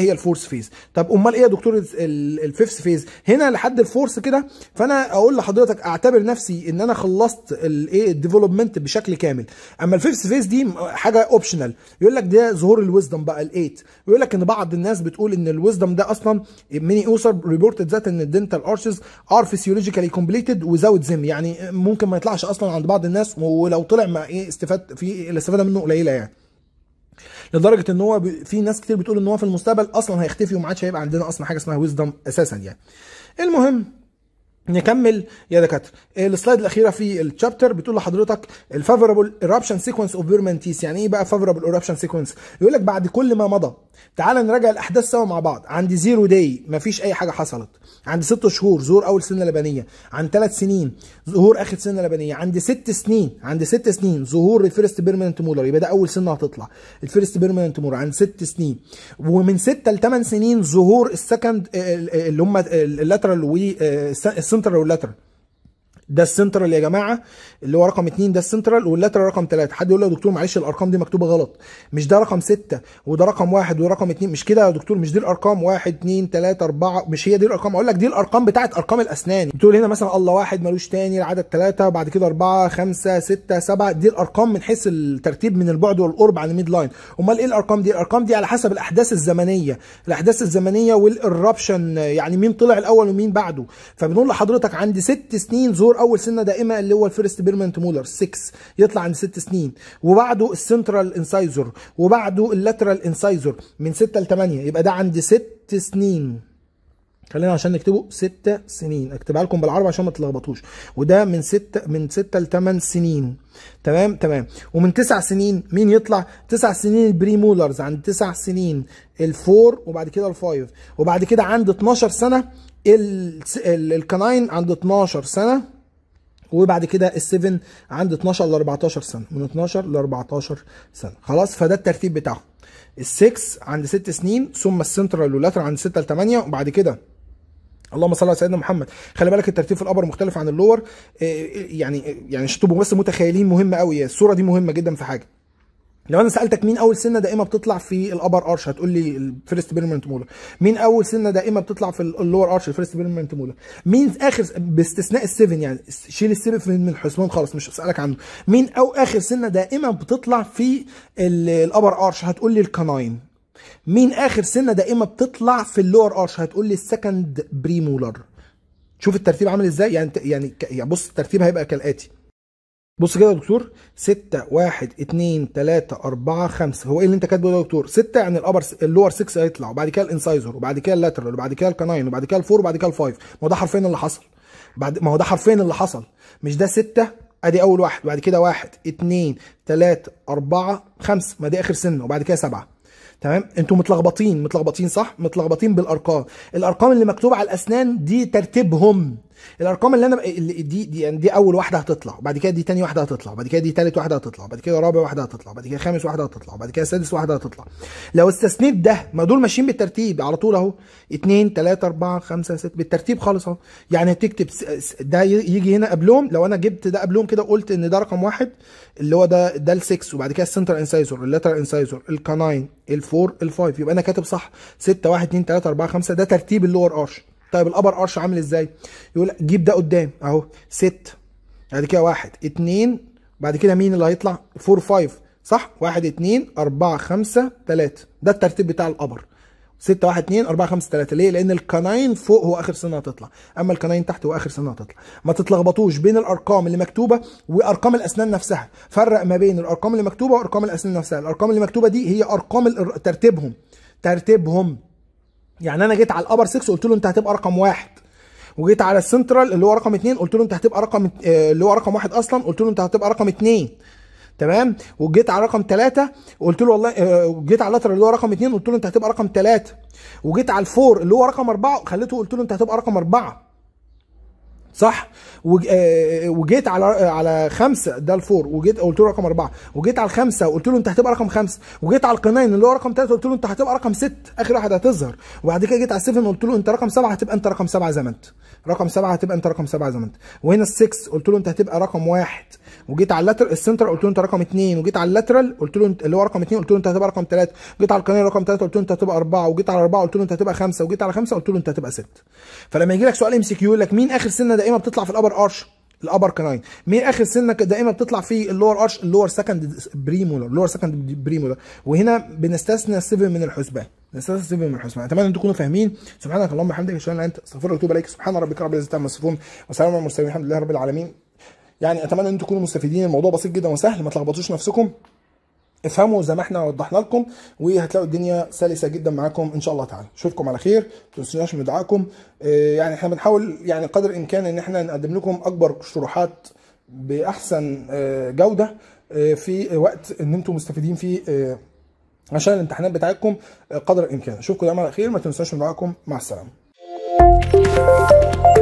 الفورس فيز طب امال ايه يا دكتور الفيفث فيز هنا لحد الفورس كده فانا اقول لحضرتك اعتبر نفسي ان انا خلصت الايه الديفلوبمنت بشكل كامل اما الفيفث فيز دي حاجه اوبشنال يقول لك ده ظهور الويزدم بقى الايت يقول لك ان بعض الناس بتقول ان الويزدم ده اصلا ميني اوسر ريبورتد ذات ان الدنتال ارشز ار فيسيولوجيكالي كومبليتد وزاوت زم يعني ممكن ما يطلعش اصلا عند بعض الناس ولو طلع ما ايه استفاد في الاستفاده منه قليله يعني لدرجه ان هو ب... في ناس كتير بتقول ان هو في المستقبل اصلا هيختفي وما عادش هيبقى عندنا اصلا حاجه اسمها ويزدم اساسا يعني المهم نكمل يا دكاتره السلايد الاخيره في الشابتر بتقول لحضرتك الفافورابل ايرابشن سيكونس اوف بيرمنتيس يعني ايه بقى فافورابل ايرابشن سيكونس يقول لك بعد كل ما مضى تعال نراجع الاحداث سوا مع بعض عندي زيرو داي مفيش اي حاجه حصلت عندي ست شهور ظهور اول سنه لبنيه عند ثلاث سنين ظهور اخر سنه لبنيه عندي ست سنين عند ست سنين ظهور الفيرست بيرمننت مولر يبقى ده اول سنه هتطلع الفيرست بيرمننت مولر عند ست سنين ومن ستة لثمان سنين ظهور السكند اللي هم اللاترال والسنترال واللاترال ده السنترال يا جماعه اللي هو رقم 2 ده السنترال واللاترال رقم 3 حد يقول له يا دكتور معلش الارقام دي مكتوبه غلط مش ده رقم 6 وده رقم 1 ورقم 2 مش كده يا دكتور مش دي الارقام 1 2 3 4 مش هي دي الارقام اقول لك دي الارقام بتاعت ارقام الاسنان بتقول هنا مثلا الله واحد ملوش تاني العدد 3 وبعد كده 4 5 6 7 دي الارقام من حيث الترتيب من البعد والقرب عن الميد لاين امال ايه الارقام دي الارقام دي على حسب الاحداث الزمنيه الاحداث الزمنيه والاربشن يعني مين طلع الاول ومين بعده فبنقول لحضرتك عندي ست سنين ظهور اول سنه دائمه اللي هو الفيرست بيرمنت مولر 6 يطلع عند 6 سنين وبعده السنترال انسايزر وبعده اللاترال انسايزر من 6 ل 8 يبقى ده عند 6 سنين خلينا عشان نكتبه 6 سنين اكتبها لكم بالعربي عشان ما تلخبطوش وده من 6 من 6 ل 8 سنين تمام تمام ومن 9 سنين مين يطلع 9 سنين البري مولرز عند 9 سنين الفور وبعد كده الفايف وبعد كده عند 12 سنه الكناين عند 12 سنه وبعد كده ال7 عند 12 ل 14 سنه من 12 ل 14 سنه خلاص فده الترتيب بتاعهم ال6 عند 6 سنين ثم السنترال واللاتر عند 6 ل 8 وبعد كده اللهم صل على سيدنا محمد خلي بالك الترتيب في الابر مختلف عن اللور يعني يعني عشان تبقوا بس متخيلين مهمه قوي الصوره دي مهمه جدا في حاجه لو انا سالتك مين اول سنه دائمه بتطلع في الابر ارش هتقول لي الفيرست بيرمنت مولر مين اول سنه دائمه بتطلع في اللور ارش الفيرست بيرمنت مولر مين اخر باستثناء السيفن يعني شيل السيفن من الحسبان خالص مش هسالك عنه مين او اخر سنه دائمه بتطلع في الابر ارش هتقول لي الكناين مين اخر سنه دائمه بتطلع في اللور ارش هتقول لي السكند بري مولر شوف الترتيب عامل ازاي يعني يعني يعني بص الترتيب هيبقى كالاتي بص كده يا دكتور 6 1 2 3 4 5 هو ايه اللي انت كاتبه ده يا دكتور 6 يعني الابر اللور 6 هيطلع وبعد كده الانسايزر وبعد كده اللاترال وبعد كده الكناين وبعد كده الفور وبعد كده الفايف ما هو ده حرفيا اللي حصل بعد ما هو ده حرفيا اللي حصل مش ده 6 ادي اول واحد وبعد كده 1 2 3 4 5 ما دي اخر سنه وبعد كده 7 تمام انتوا متلخبطين متلخبطين صح متلخبطين بالارقام الارقام اللي مكتوبه على الاسنان دي ترتيبهم الارقام اللي انا اللي دي دي يعني دي اول واحده هتطلع وبعد كده دي تاني واحده هتطلع وبعد كده دي تالت واحده هتطلع وبعد كده رابع واحده هتطلع وبعد كده خامس واحده هتطلع وبعد كده سادس واحده هتطلع لو استثنيت ده ما دول ماشيين بالترتيب على طول اهو 2 3 4 5 6 بالترتيب خالص اهو يعني هتكتب ده يجي هنا قبلهم لو انا جبت ده قبلهم كده قلت ان ده رقم واحد اللي هو ده ده ال6 وبعد كده السنتر انسايزر اللاترال انسايزر الكاناين الفور الفايف يبقى انا كاتب صح 6 1 2 3 4 5 ده ترتيب اللور ارش طيب الابر ارش عامل ازاي يقول جيب ده قدام اهو 6 بعد كده 1 2 بعد كده مين اللي هيطلع 4 5 صح 1 2 4 5 3 ده الترتيب بتاع الابر 6 1 2 4 5 3 ليه؟ لان الكناين فوق هو اخر سنه هتطلع اما الكناين تحت هو اخر سنه هتطلع ما تتلخبطوش بين الارقام اللي مكتوبه وارقام الاسنان نفسها فرق ما بين الارقام اللي مكتوبه وارقام الاسنان نفسها الارقام اللي مكتوبه دي هي ارقام ترتيبهم ترتيبهم يعني انا جيت على الابر 6 قلت له انت هتبقى رقم واحد وجيت على السنترال اللي هو رقم اثنين قلت له انت هتبقى رقم اللي هو رقم واحد اصلا قلت له انت هتبقى رقم اثنين تمام وجيت على رقم ثلاثة قلت له والله جيت على اللاترال اللي هو رقم اثنين قلت له انت هتبقى رقم ثلاثة وجيت على الفور اللي هو رقم أربعة خليته قلت له انت هتبقى رقم أربعة صح وج- آه، وجيت على على خمسه ده الفور وجيت قلت له رقم اربعه وجيت على الخمسه وقلت له انت هتبقى رقم خمسه وجيت على القناين اللي هو رقم ثلاثه قلت له انت هتبقى رقم ست اخر واحد هتظهر وبعد كده جيت على السفن قلت له انت رقم سبعه هتبقى انت رقم سبعه زي ما انت رقم سبعه هتبقى انت رقم سبعه زي ما انت وهنا السكس قلت له انت هتبقى رقم واحد وجيت على اللاتر السنتر قلت له انت رقم اثنين وجيت على اللاترال قلت له انت اللي هو رقم اثنين قلت له انت هتبقى رقم ثلاثه وجيت على القناه رقم ثلاثه قلت له انت هتبقى اربعه وجيت على اربعه قلت له انت هتبقى خمسه وجيت على خمسه قلت له انت هتبقى ست فلما يجي لك سؤال ام سي كيو يقول لك مين اخر سنه دائما بتطلع في الابر ارش الابر كناين مين اخر سنه دائما بتطلع في اللور ارش اللور سكند بريمولر اللور سكند بريمولر وهنا بنستثنى السيفن من الحسبان نستثنى السيفن من الحسبان اتمنى ان تكونوا فاهمين سبحانك اللهم وبحمدك اشهد ان لا اله الا انت استغفرك واتوب اليك سبحان ربك رب العزه عما يصفون وسلام على المرسلين الحمد لله رب العالمين يعني اتمنى ان انتم تكونوا مستفيدين الموضوع بسيط جدا وسهل ما تلخبطوش نفسكم افهموا زي ما احنا وضحنا لكم وهتلاقوا الدنيا سلسه جدا معاكم ان شاء الله تعالى اشوفكم على خير ما تنسوناش من دعائكم آه، يعني احنا بنحاول يعني قدر الامكان ان احنا نقدم لكم اكبر شروحات باحسن آه، جوده آه، في وقت ان انتم مستفيدين فيه آه، عشان الامتحانات بتاعتكم آه، قدر الامكان اشوفكم دايما على خير ما تنسوناش من دعائكم مع السلامه